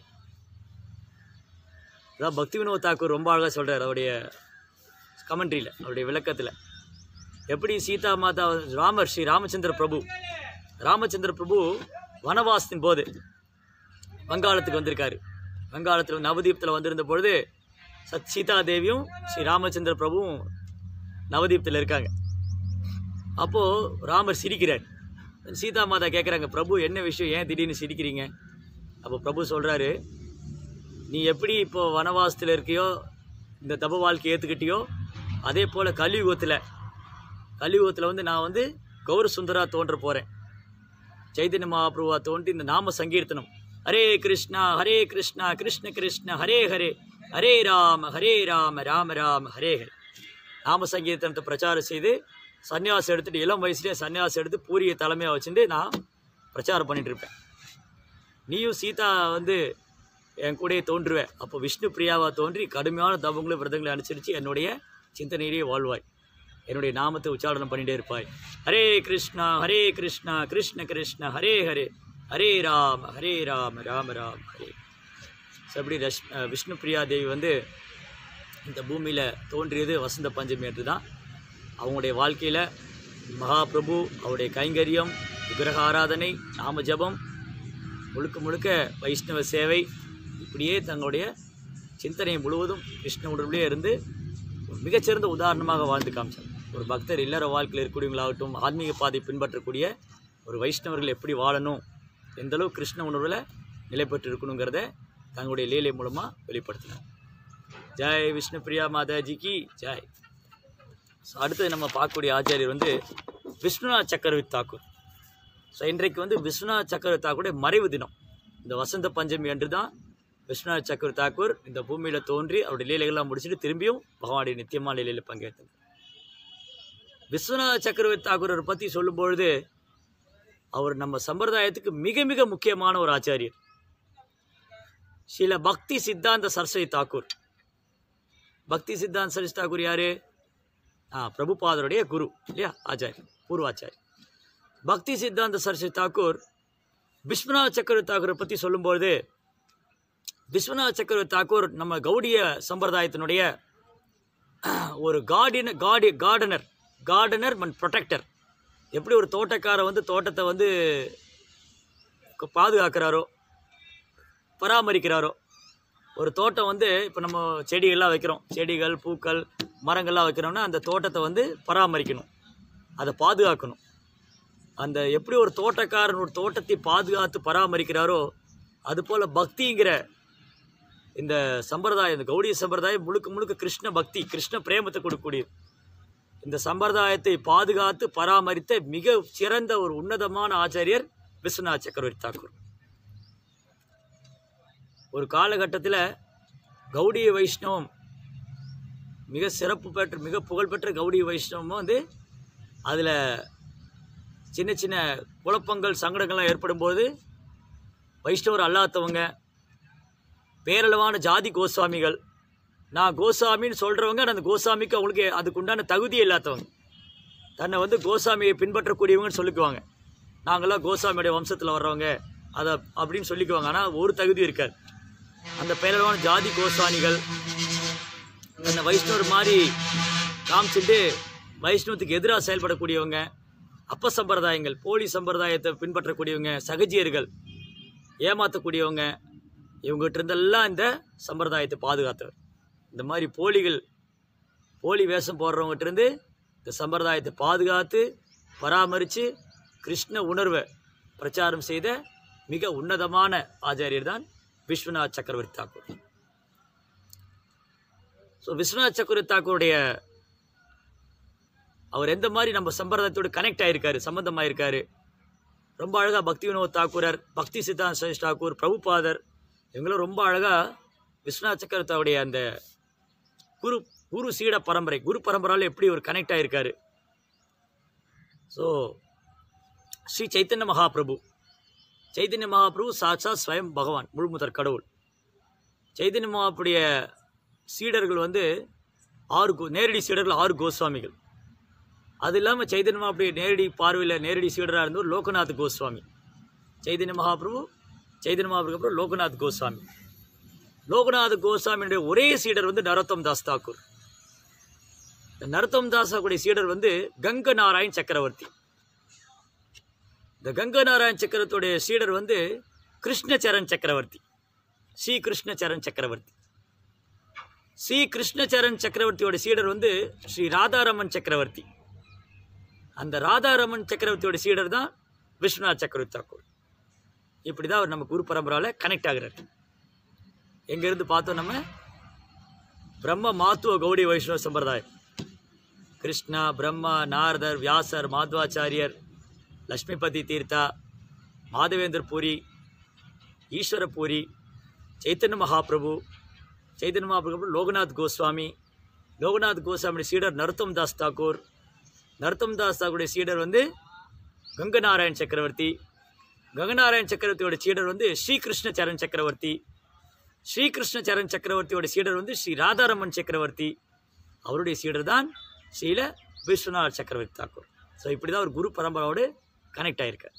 S1: அதான் பக்தி வினோத் தாக்கூர் ரொம்ப அழகாக சொல்கிறார் அவருடைய கமெண்ட்ரியில் அவருடைய விளக்கத்தில் எப்படி சீதா மாதா ராமர் ஸ்ரீ ராமச்சந்திர பிரபு ராமச்சந்திர பிரபு வனவாசத்தின் போது வங்காளத்துக்கு வந்திருக்காரு வங்காளத்தில் நவதீபத்தில் வந்திருந்த பொழுது சத் சீதா தேவியும் ஸ்ரீ ராமச்சந்திர பிரபுவும் நவதீபத்தில் இருக்காங்க அப்போது ராமர் சிரிக்கிறார் சீதா மாதா கேட்குறாங்க பிரபு என்ன விஷயம் ஏன் திடீர்னு சிரிக்கிறீங்க அப்போ பிரபு சொல்கிறாரு நீ எப்படி இப்போ வனவாசத்தில் இருக்கியோ இந்த தப வாழ்க்கை ஏற்றுக்கிட்டியோ அதே போல் கலியுகத்தில் கலியுகத்தில் வந்து நான் வந்து கௌர சுந்தரா தோன்ற போகிறேன் சைதன்ய மகாபிரபுவா தோன்றி இந்த நாம சங்கீர்த்தனம் ஹரே கிருஷ்ணா ஹரே கிருஷ்ணா கிருஷ்ண கிருஷ்ண ஹரே ஹரே ஹரே ராம ஹரே ராம ராம ராம ஹரே ஹரே நாம சங்கீர்த்தனத்தை பிரச்சாரம் செய்து சன்னியாசம் எடுத்துட்டு இளம் வயசுலேயே சன்னியாசம் எடுத்து பூரியை தலைமையாக வச்சுட்டு நான் பிரச்சாரம் பண்ணிட்டு இருப்பேன் நீயும் சீதா வந்து என் கூடயே தோன்றுவேன் அப்போ விஷ்ணு பிரியாவா தோன்றி கடுமையான தபங்களும் விரதங்களை அனுசரித்து என்னுடைய சிந்தனையிலேயே வாழ்வாய் என்னுடைய நாமத்தை உச்சாரணம் பண்ணிட்டே இருப்பாய் ஹரே கிருஷ்ணா ஹரே கிருஷ்ணா கிருஷ்ண கிருஷ்ண ஹரே ஹரே ஹரே ராம ஹரே ராம ராம ராம ஹரே ஸோ அப்படி ரஷ் அஹ் விஷ்ணு பிரியா தேவி வந்து இந்த பூமியில் தோன்றியது வசந்த பஞ்சமி என்று தான் அவங்களுடைய வாழ்க்கையில் மகாபிரபு அவருடைய கைங்கரியம் விக்கிரக ஆராதனை நாம ஜபம் முழுக்க முழுக்க வைஷ்ணவ சேவை இப்படியே தங்களுடைய சிந்தனை முழுவதும் கிருஷ்ண உணர்வுலேயே இருந்து ஒரு மிகச்சிறந்த உதாரணமாக வாழ்ந்து காமிச்சார் ஒரு பக்தர் இல்லற வாழ்க்கையில் இருக்கக்கூடியவங்களாகட்டும் ஆன்மீக பாதை பின்பற்றக்கூடிய ஒரு வைஷ்ணவர்கள் எப்படி வாழணும் எந்த அளவு கிருஷ்ண உணர்வில் நிலை பெற்று இருக்கணுங்கிறத தங்களுடைய லீலை மூலமாக வெளிப்படுத்தினார் ஜெய் விஷ்ணு பிரியா மாதாஜி கி ஜெய் ஸோ அடுத்தது நம்ம பார்க்கக்கூடிய ஆச்சாரியர் வந்து விஷ்ணுநாத் சக்கரவர்த்தி தாக்கூர் ஸோ இன்றைக்கு வந்து விஸ்வநாத் சக்கரவர்த்தி தாக்கூருடைய மறைவு தினம் இந்த வசந்த பஞ்சமி அன்று தான் விஸ்வநாத் சக்கரவர்த்தி தாக்கூர் இந்த பூமியில் தோன்றி அவருடைய லீலைகள்லாம் முடிச்சுட்டு திரும்பியும் பகவானுடைய நித்தியமான லீலையில் பங்கேற்றார் விஸ்வநாத் சக்கரவர்த்தி தாக்கூரை பற்றி சொல்லும்பொழுது அவர் நம்ம சம்பிரதாயத்துக்கு மிக மிக முக்கியமான ஒரு ஆச்சாரியர் சில பக்தி சித்தாந்த சரஸ்வதி தாக்கூர் பக்தி சித்தாந்த சரஸ்வதி தாக்கூர் யாரு ஆ பிரபுபாதருடைய குரு இல்லையா ஆச்சாரியர் பூர்வாச்சாரி பக்தி சித்தாந்த சரஸ்வதி தாக்கூர் விஸ்வநாத் சக்கரவர்த்தி தாக்கூரை பற்றி சொல்லும்போது விஸ்வநாத் சக்கரவர்த்தி தாக்கூர் நம்ம கௌடிய சம்பிரதாயத்தினுடைய ஒரு கார்டின கார்டி கார்டனர் கார்டனர் அண்ட் ப்ரொடெக்டர் எப்படி ஒரு தோட்டக்காரர் வந்து தோட்டத்தை வந்து க- பாதுகாக்கிறாரோ பராமரிக்கிறாரோ ஒரு தோட்டம் வந்து இப்போ நம்ம செடிகள்லாம் வைக்கிறோம் செடிகள் பூக்கள் மரங்கள்லாம் வைக்கிறோம்னா அந்த தோட்டத்தை வந்து பராமரிக்கணும் அதை பாதுகாக்கணும் அந்த எப்படி ஒரு தோட்டக்காரன் ஒரு தோட்டத்தை பாதுகாத்து பராமரிக்கிறாரோ அதுபோல் பக்திங்கிற இந்த சம்பிரதாயம் இந்த கௌடிய சம்பிரதாயம் முழுக்க முழுக்க கிருஷ்ண பக்தி கிருஷ்ண பிரேமத்தை கொடுக்கக்கூடியது இந்த சம்பிரதாயத்தை பாதுகாத்து பராமரித்த மிக சிறந்த ஒரு உன்னதமான ஆச்சாரியர் விஸ்வநாத் சக்கரவர்த்தி தாக்கூர் ஒரு காலகட்டத்தில் கௌடிய வைஷ்ணவம் மிக சிறப்பு பெற்ற மிக புகழ்பெற்ற கௌடிய வைஷ்ணவமும் வந்து அதில் சின்ன சின்ன குழப்பங்கள் சங்கடங்கள்லாம் ஏற்படும்போது வைஷ்ணவர் அல்லாதவங்க பேரளவான ஜாதி கோஸ்வாமிகள் நான் கோசாமின்னு சொல்கிறவங்க அந்த கோசாமிக்கு அவங்களுக்கு அதுக்கு உண்டான தகுதி இல்லாதவங்க தன்னை வந்து கோசாமியை பின்பற்றக்கூடியவங்கன்னு சொல்லிக்குவாங்க நாங்களாம் கோசாமியுடைய வம்சத்தில் வர்றவங்க அதை அப்படின்னு சொல்லிக்குவாங்க ஆனால் ஒரு தகுதி இருக்காது அந்த பேரளவான ஜாதி கோசானிகள் அந்த வைஷ்ணவர் மாதிரி காமிச்சிட்டு வைஷ்ணவத்துக்கு எதிராக செயல்படக்கூடியவங்க அப்ப சம்பிரதாயங்கள் போலி சம்பிரதாயத்தை பின்பற்றக்கூடியவங்க சகஜியர்கள் ஏமாற்றக்கூடியவங்க இவங்ககிட்ட இருந்தெல்லாம் இந்த சம்பிரதாயத்தை பாதுகாத்தவர் இந்த மாதிரி போலிகள் போலி வேஷம் போடுறவங்ககிட்ட இருந்து இந்த சம்பிரதாயத்தை பாதுகாத்து பராமரித்து கிருஷ்ண உணர்வை பிரச்சாரம் செய்த மிக உன்னதமான ஆச்சாரியர் தான் விஸ்வநாத் சக்கரவர்த்தி தாக்கூர் ஸோ விஸ்வநாத் சக்கரவர்த்தி தாக்கூருடைய அவர் எந்த மாதிரி நம்ம சம்பிரதாயத்தோடு கனெக்ட் ஆயிருக்காரு சம்பந்தமாயிருக்காரு ரொம்ப அழகாக பக்தி வினோத் தாக்கூரர் பக்தி சித்தாந்த் சதீஷ் தாக்கூர் பிரபுபாதர் இவங்களும் ரொம்ப அழகாக விஸ்வநாத் சக்கரவர்த்தியோடைய அந்த குரு குரு சீட பரம்பரை குரு பரம்பரால எப்படி ஒரு கனெக்ட் ஆயிருக்காரு ஸோ ஸ்ரீ சைத்தன்ய மகாபிரபு சைத்தன்ய மகாபிரபு சாட்சாத் ஸ்வயம் பகவான் முழுமுதற் கடவுள் சைத்தன்ய மகாபுடைய சீடர்கள் வந்து ஆறு கோ நேரடி சீடர்கள் ஆறு கோஸ்வாமிகள் அது இல்லாமல் சைதன்ய மகாபுடைய நேரடி பார்வையில் நேரடி சீடராக இருந்தவர் லோகநாத் கோஸ்வாமி சைதன்ய மகாபிரபு சைதன்ய மகாபிரபு அப்புறம் லோகநாத் கோஸ்வாமி லோகநாத் கோஸ்வாமியுடைய ஒரே சீடர் வந்து நரோத்தம் தாஸ் தாக்கூர் இந்த நரோத்தம் தாஸ் தாக்கூருடைய சீடர் வந்து கங்க நாராயண் சக்கரவர்த்தி இந்த கங்க நாராயண் சக்கரவர்த்தியுடைய சீடர் வந்து கிருஷ்ணச்சரண் சக்கரவர்த்தி ஸ்ரீ கிருஷ்ணச்சரண் சக்கரவர்த்தி ஸ்ரீ கிருஷ்ணச்சரண் சக்கரவர்த்தியோட சீடர் வந்து ஸ்ரீ ராதாரமன் சக்கரவர்த்தி அந்த ராதாரமன் சக்கரவர்த்தியோட சீடர் தான் விஸ்வநாத் சக்கரவர்த்தி தாக்கூர் இப்படி தான் அவர் நம்ம குரு பரம்பராவில் கனெக்ட் ஆகுறாரு எங்கேருந்து பார்த்தோம் நம்ம பிரம்ம மாத்துவ கௌடி வைஷ்ணவ சம்பிரதாயம் கிருஷ்ணா பிரம்மா நாரதர் வியாசர் மாத்வாச்சாரியர் லக்ஷ்மிபதி தீர்த்தா மாதவேந்தர் பூரி ஈஸ்வர பூரி சைத்தன்ய மகாபிரபு சைத்தன்ய மகாபிரபு லோகநாத் கோஸ்வாமி லோகநாத் கோஸ்வாமியுடைய சீடர் நருத்தம் தாஸ் தாக்கூர் நருத்தம் தாஸ் தாக்கூருடைய சீடர் வந்து கங்கநாராயண் சக்கரவர்த்தி கங்கநாராயண் சக்கரவர்த்தியோட சீடர் வந்து ஸ்ரீகிருஷ்ண சரண் சக்கரவர்த்தி ஸ்ரீகிருஷ்ண சரண் சக்கரவர்த்தியோட சீடர் வந்து ஸ்ரீ ராதாரமன் சக்கரவர்த்தி அவருடைய சீடர் தான் ஸ்ரீல விஸ்வநாத் சக்கரவர்த்தி தாக்கூர் ஸோ இப்படி தான் ஒரு குரு பரம்பராவோடு கனெக்ட் ஆயிருக்கார்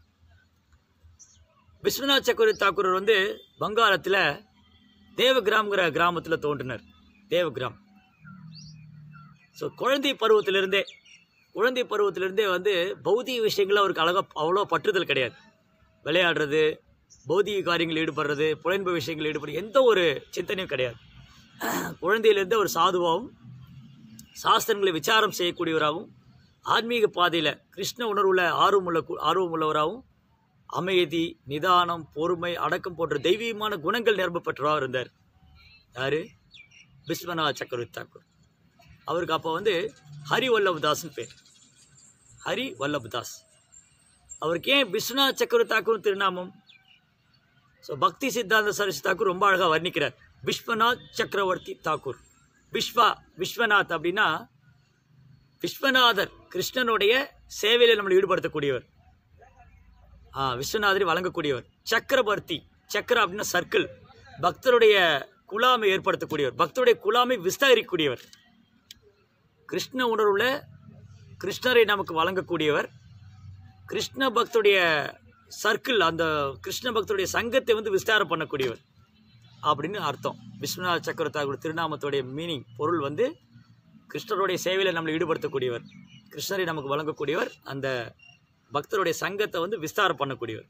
S1: விஸ்வநாத் சக்கரவர்த்தி தாக்கூர் வந்து வங்காளத்தில் தேவகிராம்ங்கிற கிராமத்தில் தோன்றினார் தேவகிராம் ஸோ குழந்தை பருவத்திலிருந்தே குழந்தை பருவத்திலிருந்தே வந்து பௌதிக விஷயங்கள் அவருக்கு அழகாக அவ்வளோ பற்றுதல் கிடையாது விளையாடுறது பௌதிக காரியங்கள் ஈடுபடுறது புலன்பு விஷயங்கள் ஈடுபடுறது எந்த ஒரு சிந்தனையும் கிடையாது குழந்தையிலேருந்தே ஒரு சாதுவாகவும் சாஸ்திரங்களை விசாரம் செய்யக்கூடியவராகவும் ஆன்மீக பாதையில் கிருஷ்ண உணர்வுல ஆர்வமுள்ள கு- ஆர்வமுள்ளவராகவும் அமைதி நிதானம் பொறுமை அடக்கம் போன்ற தெய்வீகமான குணங்கள் நிரம்ப பெற்றவராக இருந்தார் யாரு விஸ்வநாத் சக்கரவர்த்தி தாக்கூர் அவருக்கு அப்போ வந்து ஹரி வல்லபதாஸ்னு பேர் ஹரி வல்லபதாஸ் அவருக்கு ஏன் விஸ்வநாத் சக்கரவர்த்தி தாக்கூர் திருநாமம் ஸோ பக்தி சித்தாந்த சரஸ்வதி தாக்கூர் ரொம்ப அழகாக வர்ணிக்கிறார் விஸ்வநாத் சக்கரவர்த்தி தாக்கூர் விஸ்வா விஸ்வநாத் அப்படின்னா விஸ்வநாதர் கிருஷ்ணனுடைய சேவையில் நம்மளை ஈடுபடுத்தக்கூடியவர் ஆ விஸ்வநாதரை வழங்கக்கூடியவர் சக்கரவர்த்தி சக்கர அப்படின்னா சர்க்கிள் பக்தருடைய குலாமை ஏற்படுத்தக்கூடியவர் பக்தருடைய குலாமை விஸ்தரிக்கக்கூடியவர் கிருஷ்ண உணர்வுல கிருஷ்ணரை நமக்கு வழங்கக்கூடியவர் கிருஷ்ண பக்தருடைய சர்க்கிள் அந்த கிருஷ்ண பக்தருடைய சங்கத்தை வந்து விஸ்தாரம் பண்ணக்கூடியவர் அப்படின்னு அர்த்தம் விஸ்வநாத சக்கரவர்த்தியோட திருநாமத்துடைய மீனிங் பொருள் வந்து கிருஷ்ணருடைய சேவையில் நம்மளை ஈடுபடுத்தக்கூடியவர் கிருஷ்ணரை நமக்கு வழங்கக்கூடியவர் அந்த பக்தருடைய சங்கத்தை வந்து விஸ்தாரம் பண்ணக்கூடியவர்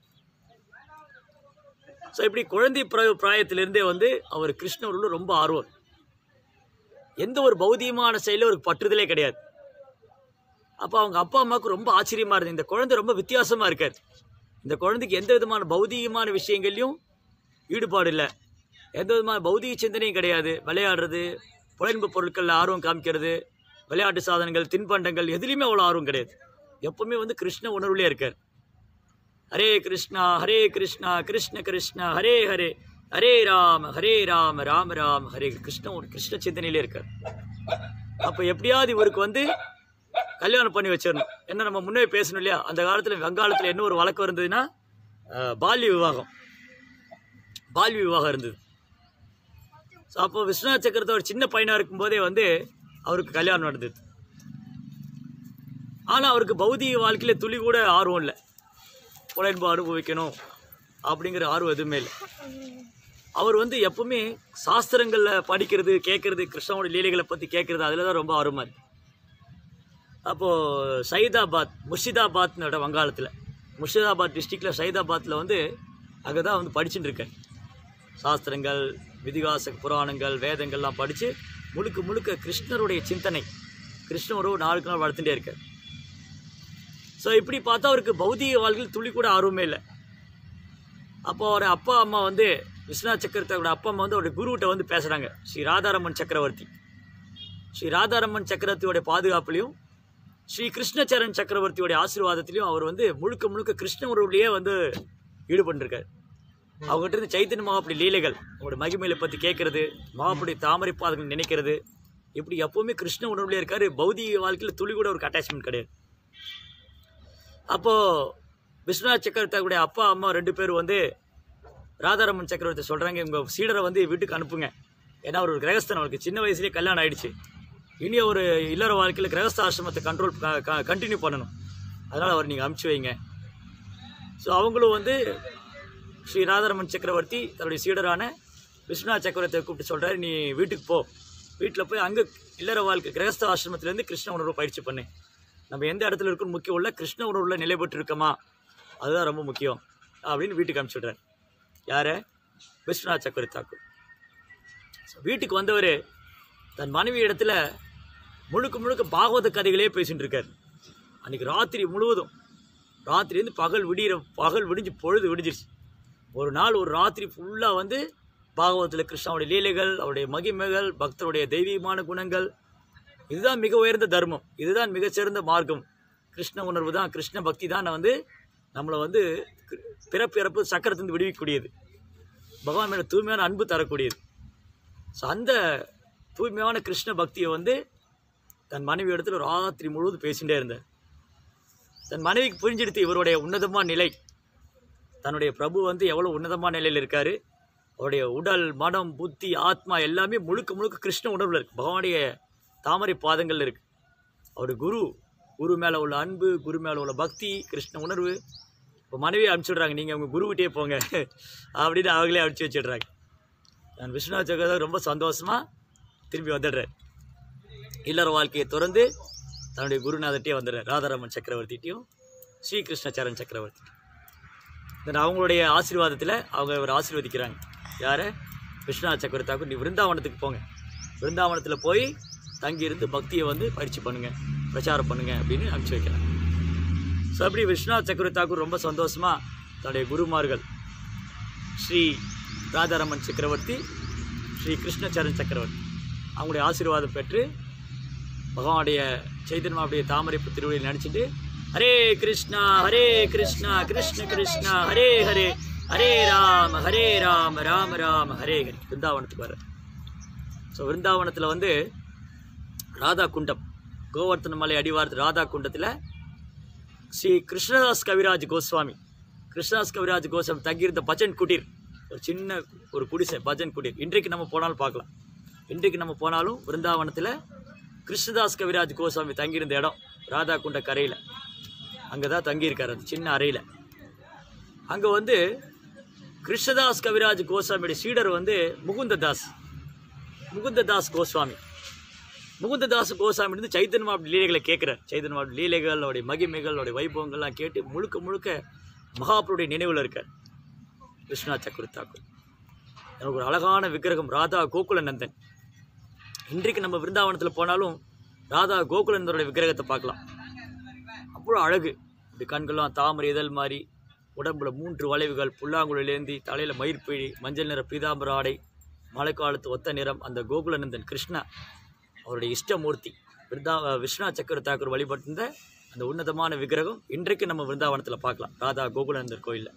S1: ஸோ இப்படி குழந்தை பிர பிராயத்திலிருந்தே வந்து அவர் கிருஷ்ணருள்ள ரொம்ப ஆர்வம் எந்த ஒரு பௌதிகமான செயலும் அவருக்கு பற்றுதலே கிடையாது அப்போ அவங்க அப்பா அம்மாவுக்கு ரொம்ப ஆச்சரியமாக இருந்தது இந்த குழந்தை ரொம்ப வித்தியாசமாக இருக்கார் இந்த குழந்தைக்கு எந்த விதமான பௌதீகமான விஷயங்கள்லையும் ஈடுபாடு இல்லை எந்த விதமான பௌதீக சிந்தனையும் கிடையாது விளையாடுறது புலன்பு பொருட்களில் ஆர்வம் காமிக்கிறது விளையாட்டு சாதனங்கள் தின்பண்டங்கள் எதுலேயுமே அவ்வளோ ஆர்வம் கிடையாது எப்பவுமே வந்து கிருஷ்ண உணர்வுலேயே இருக்கார் ஹரே கிருஷ்ணா ஹரே கிருஷ்ணா கிருஷ்ண கிருஷ்ணா ஹரே ஹரே ஹரே ராம ஹரே ராம ராம ராம ஹரே கிருஷ்ண ஒரு கிருஷ்ண சிந்தனையிலே இருக்கார் அப்போ எப்படியாவது இவருக்கு வந்து கல்யாணம் பண்ணி வச்சிடணும் என்ன நம்ம முன்னே பேசணும் இல்லையா அந்த காலத்தில் வங்காளத்தில் என்ன ஒரு வழக்கம் இருந்ததுன்னா அஹ், பால்ய விவாகம் பால்ய விவாகம் இருந்தது ஸோ அப்போ விஸ்வநாத் சக்கரத்தை ஒரு சின்ன பையனாக இருக்கும்போதே வந்து அவருக்கு கல்யாணம் நடந்தது ஆனால் அவருக்கு பௌதிக வாழ்க்கையில் துளி கூட ஆர்வம் இல்லை புலன்பு அனுபவிக்கணும் அப்படிங்கிற ஆர்வம் எதுவுமே இல்லை அவர் வந்து எப்பவுமே சாஸ்திரங்களில் படிக்கிறது கேட்கறது கிருஷ்ணனோட லீலைகளை பற்றி கேட்கறது அதில் தான் ரொம்ப ஆர்வமாக இருக்கு அப்போது சைதாபாத் முர்ஷிதாபாத்னு இடம் வங்காளத்தில் முர்ஷிதாபாத் டிஸ்ட்ரிக்டில் சைதாபாத்தில் வந்து அங்கே தான் வந்து படிச்சுட்டு இருக்கேன் சாஸ்திரங்கள் விதிகாச புராணங்கள் வேதங்கள்லாம் படித்து முழுக்க முழுக்க கிருஷ்ணருடைய சிந்தனை கிருஷ்ண உறவு நாளுக்கு நாள் வளர்த்துட்டே இருக்கார் ஸோ இப்படி பார்த்தா அவருக்கு பௌதிக வாழ்க்கையில் துளி கூட ஆர்வமே இல்லை அப்போ அவர் அப்பா அம்மா வந்து விஸ்வநாத் சக்கரவர்த்தியோட அப்பா அம்மா வந்து அவருடைய குருகிட்ட வந்து பேசுகிறாங்க ஸ்ரீ ராதாரமன் சக்கரவர்த்தி ஸ்ரீ ராதாரமன் சக்கரவர்த்தியோட பாதுகாப்புலையும் ஸ்ரீ கிருஷ்ணச்சரண் சக்கரவர்த்தியோட ஆசீர்வாதத்திலையும் அவர் வந்து முழுக்க முழுக்க கிருஷ்ண உறவுலேயே வந்து ஈடுபட்டிருக்கார் அவங்ககிட்ட இருந்து சைத்தன்ய மகாபடி லீலைகள் அவரோட மகிமையில பற்றி கேட்கறது மகாபடி தாமரை பாதங்கள் நினைக்கிறது இப்படி எப்பவுமே கிருஷ்ண உணர்வுலேயே இருக்காரு பௌதிக வாழ்க்கையில் துளி கூட ஒரு அட்டாச்மெண்ட் கிடையாது அப்போது விஸ்வநாத் சக்கரவர்த்தியோடைய அப்பா அம்மா ரெண்டு பேரும் வந்து ராதாரமன் சக்கரவர்த்தி சொல்கிறாங்க உங்கள் சீடரை வந்து வீட்டுக்கு அனுப்புங்க ஏன்னா அவர் ஒரு கிரகஸ்தன் அவருக்கு சின்ன வயசுலேயே கல்யாணம் ஆயிடுச்சு இனி ஒரு இல்லற வாழ்க்கையில் கிரகஸ்த ஆசிரமத்தை கண்ட்ரோல் கண்டினியூ பண்ணணும் அதனால் அவர் நீங்கள் அனுப்பிச்சி வைங்க ஸோ அவங்களும் வந்து ஸ்ரீ ராதாரமன் சக்கரவர்த்தி தன்னுடைய சீடரான விஸ்வநாத் சக்கரவர்த்தியை கூப்பிட்டு சொல்கிறாரு நீ வீட்டுக்கு போ வீட்டில் போய் அங்கே இல்லற வாழ்க்கை கிரகஸ்த ஆசிரமத்திலேருந்து கிருஷ்ண உணர்வு பயிற்சி பண்ணு நம்ம எந்த இடத்துல இருக்கணும் முக்கியம் உள்ள கிருஷ்ண உணர்வுல நிலை பெற்று இருக்கோமா அதுதான் ரொம்ப முக்கியம் அப்படின்னு வீட்டுக்கு அனுப்பிச்சுடுறாரு யாரை விஸ்வநாத் சக்கரவர்த்தி தாக்கூர் So, வீட்டுக்கு வந்தவர் தன் மனைவி இடத்துல முழுக்க முழுக்க பாகவத கதைகளே பேசிட்டு இருக்கார் அன்றைக்கி ராத்திரி முழுவதும் ராத்திரிலேருந்து பகல் விடிகிற பகல் விடிஞ்சு பொழுது விடிஞ்சிருச்சு ஒரு நாள் ஒரு ராத்திரி ஃபுல்லாக வந்து பாகவதத்தில் கிருஷ்ணாவுடைய லீலைகள் அவருடைய மகிமைகள் பக்தருடைய தெய்வீகமான குணங்கள் இதுதான் மிக உயர்ந்த தர்மம் இதுதான் மிகச்சிறந்த மார்க்கம் கிருஷ்ண உணர்வு தான் கிருஷ்ண பக்தி தான் வந்து நம்மளை வந்து கி- பிறப்பு இறப்பு சக்கரத்திலிருந்து விடுவிக்கக்கூடியது பகவான் மேலே தூய்மையான அன்பு தரக்கூடியது ஸோ அந்த தூய்மையான கிருஷ்ண பக்தியை வந்து தன் மனைவி இடத்துல ராத்திரி முழுவதும் பேசிகிட்டே இருந்தார் தன் மனைவிக்கு புரிஞ்செடுத்து இவருடைய உன்னதமான நிலை தன்னுடைய பிரபு வந்து எவ்வளோ உன்னதமான நிலையில் இருக்கார் அவருடைய உடல் மனம் புத்தி ஆத்மா எல்லாமே முழுக்க முழுக்க கிருஷ்ண உணர்வில் இருக்குது பகவானுடைய தாமரை பாதங்கள்ல இருக்குது அவருடைய குரு குரு மேலே உள்ள அன்பு குரு மேலே உள்ள பக்தி கிருஷ்ண உணர்வு இப்போ மனைவியை அனுப்பிச்சுடுறாங்க நீங்கள் உங்கள் குருவிட்டே போங்க அப்படின்னு அவங்களே அனுப்பிச்சி வச்சிடுறாங்க நான் விஸ்வநாத் சக்கரவர்த்தி ரொம்ப சந்தோஷமாக திரும்பி வந்துடுறார் இல்லற வாழ்க்கையை திறந்து தன்னுடைய குருநாதர்கிட்டே வந்துடுறார் ராதாராமன் சக்கரவர்த்திட்டையும் ஸ்ரீகிருஷ்ணாச்சாரன் சக்கரவர்த்தி தென் அவங்களுடைய ஆசீர்வாதத்தில் அவங்க இவர் ஆசீர்வதிக்கிறாங்க யாரை விஸ்வநாத் சக்கரவர்த்தாக்கும் நீ விருந்தாவனத்துக்கு போங்க விருந்தாவனத்தில் போய் தங்கியிருந்து பக்தியை வந்து பயிற்சி பண்ணுங்க பிரச்சாரம் பண்ணுங்க அப்படின்னு அனுப்பிச்சு வைக்கிறாங்க ஸோ அப்படி விஸ்வநாத் சக்கரவர்த்தி தாக்கூர் ரொம்ப சந்தோஷமாக தன்னுடைய குருமார்கள் ஸ்ரீ ராதாரமன் சக்கரவர்த்தி ஸ்ரீ கிருஷ்ணச்சரண் சக்கரவர்த்தி அவங்களுடைய ஆசீர்வாதம் பெற்று பகவானுடைய சைதன்யாவுடைய தாமரை திருவடியில் நினச்சிட்டு ஹரே கிருஷ்ணா ஹரே கிருஷ்ணா கிருஷ்ண கிருஷ்ணா ஹரே ஹரே ஹரே ராம ஹரே ராம ராம ராம ஹரே ஹரி விருந்தாவனத்துக்கு வர ஸோ விருந்தாவனத்தில் வந்து ராதா குண்டம் கோவர்த்தன மலை அடிவாரத்து ராதா குண்டத்தில் ஸ்ரீ கிருஷ்ணதாஸ் கவிராஜ் கோஸ்வாமி கிருஷ்ணதாஸ் கவிராஜ் கோஸ்வாமி தங்கியிருந்த பஜன் குடீர் ஒரு சின்ன ஒரு குடிசை பஜன் குடீர் இன்றைக்கு நம்ம போனாலும் பார்க்கலாம் இன்றைக்கு நம்ம போனாலும் விருந்தாவனத்தில் கிருஷ்ணதாஸ் கவிராஜ் கோஸ்வாமி தங்கியிருந்த இடம் ராதா குண்ட கரையில் அங்கே தான் தங்கியிருக்காரு அந்த சின்ன அறையில் அங்கே வந்து கிருஷ்ணதாஸ் கவிராஜ் கோஸ்வாமியுடைய சீடர் வந்து முகுந்ததாஸ் முகுந்ததாஸ் கோஸ்வாமி முகுந்ததாஸ் கோசாமி இருந்து சைத்தன்ய மாவட்ட லீலைகளை கேட்குறார் சைத்தன்ய மாவட்ட லீலைகள் அவருடைய மகிமைகள் அவருடைய வைபவங்கள்லாம் கேட்டு முழுக்க முழுக்க மகாபுருடைய நினைவில் இருக்கார் கிருஷ்ணா சக்கர தாக்கூர் எனக்கு ஒரு அழகான விக்கிரகம் ராதா கோகுலநந்தன் இன்றைக்கு நம்ம விருந்தாவனத்தில் போனாலும் ராதா கோகுலநந்தனுடைய விக்கிரகத்தை பார்க்கலாம் அவ்வளோ அழகு இப்படி கண்கள்லாம் தாமரை இதழ் மாதிரி உடம்புல மூன்று வளைவுகள் புல்லாங்குழலேந்தி தலையில் மயிர்பிழி மஞ்சள் நிற பீதாம்பர ஆடை மழைக்காலத்து ஒத்த நிறம் அந்த கோகுலநந்தன் கிருஷ்ணா அவருடைய இஷ்டமூர்த்தி விருந்தா விஸ்வநா சக்கர தாக்கூர் வழிபட்டிருந்த அந்த உன்னதமான விக்கிரகம் இன்றைக்கு நம்ம விருந்தாவனத்தில் பார்க்கலாம் ராதா கோகுலநந்தர் கோயிலில்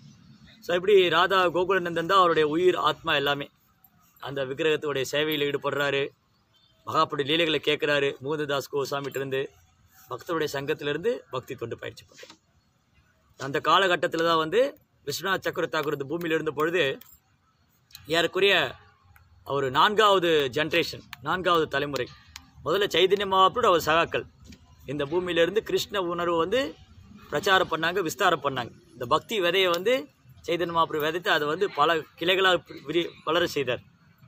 S1: ஸோ இப்படி ராதா கோகுலநந்தன் தான் அவருடைய உயிர் ஆத்மா எல்லாமே அந்த விக்கிரகத்துடைய சேவையில் ஈடுபடுறாரு மகாபுடி லீலைகளை கேட்குறாரு மூததாஸ் கோசாமிகிட்ட இருந்து பக்தருடைய சங்கத்திலிருந்து பக்தி தொண்டு பயிற்சி பண்ணுறாரு அந்த காலகட்டத்தில் தான் வந்து விஸ்வநாத் சக்கர தாக்கூர் இந்த பூமியில் இருந்த பொழுது ஏறக்குறைய அவர் நான்காவது ஜென்ரேஷன் நான்காவது தலைமுறை முதல்ல சைதன்ய மகாபுரோட அவர் சகாக்கள் இந்த பூமியிலிருந்து கிருஷ்ண உணர்வு வந்து பிரச்சாரம் பண்ணாங்க விஸ்தாரம் பண்ணாங்க இந்த பக்தி விதையை வந்து சைதன்ய மகாபுரு விதைத்து அதை வந்து பல கிளைகளாக பி- விரி வளர செய்தார்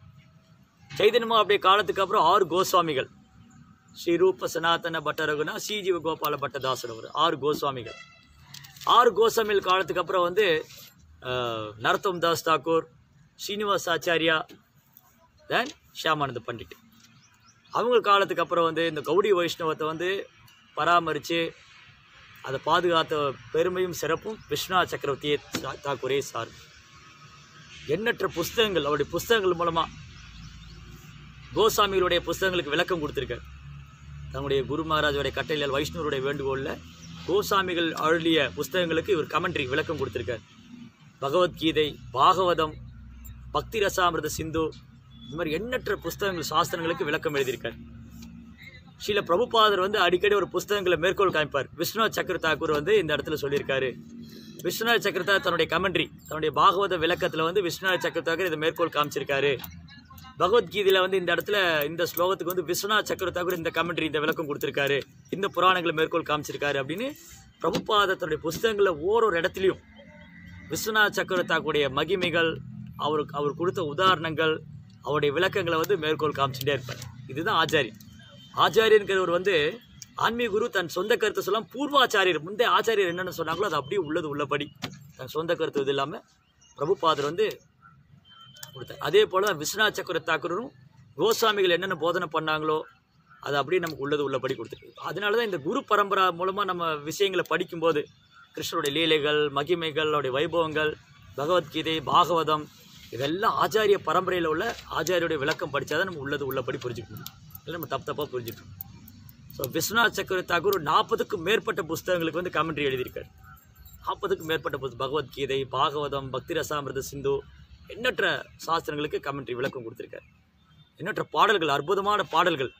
S1: சைதன்ய மகாபுடைய காலத்துக்கு அப்புறம் ஆறு கோஸ்வாமிகள் ஸ்ரீ ரூப சனாதன பட்ட ரகுனா ஸ்ரீஜீவ கோபால பட்டதாசர் அவர் ஆறு கோஸ்வாமிகள் ஆறு கோஸ்வாமிகள் காலத்துக்கு அப்புறம் வந்து அஹ், நரத்தம் தாஸ் தாக்கூர் ஸ்ரீனிவாஸ் ஆச்சாரியா தென் ஷியாமானந்த பண்டிட் அவங்க காலத்துக்கு அப்புறம் வந்து இந்த கௌடி வைஷ்ணவத்தை வந்து பராமரித்து அதை பாதுகாத்த பெருமையும் சிறப்பும் விஸ்வநாத் சக்கரவர்த்தியே சா- தாக்கூரே சார் எண்ணற்ற புஸ்தகங்கள் அவருடைய புஸ்தகங்கள் மூலமாக கோசாமிகளுடைய புஸ்தகங்களுக்கு விளக்கம் கொடுத்துருக்கார் தன்னுடைய குரு மகாராஜோடைய கட்டளையால் வைஷ்ணவருடைய வேண்டுகோளில் கோசாமிகள் அருளிய புஸ்தகங்களுக்கு இவர் கமெண்ட்ரி விளக்கம் கொடுத்துருக்கார் பகவத்கீதை பாகவதம் பக்தி ரசாமிரத சிந்து இந்த மாதிரி எண்ணற்ற புஸ்தகங்கள் சாஸ்திரங்களுக்கு விளக்கம் எழுதியிருக்கார் ஸ்ரீல பிரபுபாதர் வந்து அடிக்கடி ஒரு புஸ்தகங்களை மேற்கோள் காமிப்பார் விஸ்வநாத் சக்கர தாக்கூர் வந்து இந்த இடத்துல சொல்லியிருக்காரு விஸ்வநாத் சக்கரதா தன்னுடைய கமெண்ட்ரி தன்னுடைய பாகவத விளக்கத்தில் வந்து விஸ்வநாத் சக்கர தாக்கூர் இதை மேற்கோள் காமிச்சிருக்காரு பகவத்கீதையில் வந்து இந்த இடத்துல இந்த ஸ்லோகத்துக்கு வந்து விஸ்வநாத் சக்கர தாக்கூர் இந்த கமெண்ட்ரி இந்த விளக்கம் கொடுத்துருக்காரு இந்த புராணங்களை மேற்கோள் காமிச்சிருக்காரு அப்படின்னு பிரபுபாத தன்னுடைய புஸ்தகங்களில் ஓரொரு இடத்துலையும் விஸ்வநாத் சக்கர தாக்குடைய மகிமைகள் அவருக்கு அவர் கொடுத்த உதாரணங்கள் அவருடைய விளக்கங்களை வந்து மேற்கோள் காமிச்சுட்டே இருப்பார் இதுதான் ஆச்சாரியன் ஆச்சாரியன்கிறவர் வந்து ஆன்மீக குரு தன் சொந்த கருத்தை சொல்லாம பூர்வாச்சாரியர் முந்தைய ஆச்சாரியர் என்னென்ன சொன்னாங்களோ அது அப்படியே உள்ளது உள்ளபடி தன் சொந்த கருத்து இது இல்லாமல் பிரபுபாதர் வந்து கொடுத்தார் அதே போல் தான் விஸ்வநாத் சக்கர தாக்கூரும் கோஸ்வாமிகள் என்னென்ன போதனை பண்ணாங்களோ அது அப்படியே நமக்கு உள்ளது உள்ளபடி கொடுத்துருக்கு அதனால தான் இந்த குரு பரம்பரா மூலமாக நம்ம விஷயங்களை படிக்கும்போது கிருஷ்ணருடைய லீலைகள் மகிமைகள் அவருடைய வைபவங்கள் பகவத்கீதை பாகவதம் இதெல்லாம் ஆச்சாரிய பரம்பரையில் உள்ள ஆச்சாரியுடைய விளக்கம் படித்தாதான் நம்ம உள்ளது உள்ளபடி புரிஞ்சுக்க முடியும் இல்லை நம்ம தப்பு தப்பாக புரிஞ்சுக்கணும் ஸோ விஸ்வநாத் சக்கர தாக்கூர் நாற்பதுக்கும் மேற்பட்ட புஸ்தகங்களுக்கு வந்து கமெண்ட்ரி எழுதியிருக்கார் நாற்பதுக்கும் மேற்பட்ட புஸ்தகம் பகவத்கீதை பாகவதம் பக்தி ரசாமிரத சிந்து எண்ணற்ற சாஸ்திரங்களுக்கு கமெண்ட்ரி விளக்கம் கொடுத்துருக்கார் எண்ணற்ற பாடல்கள் அற்புதமான பாடல்கள்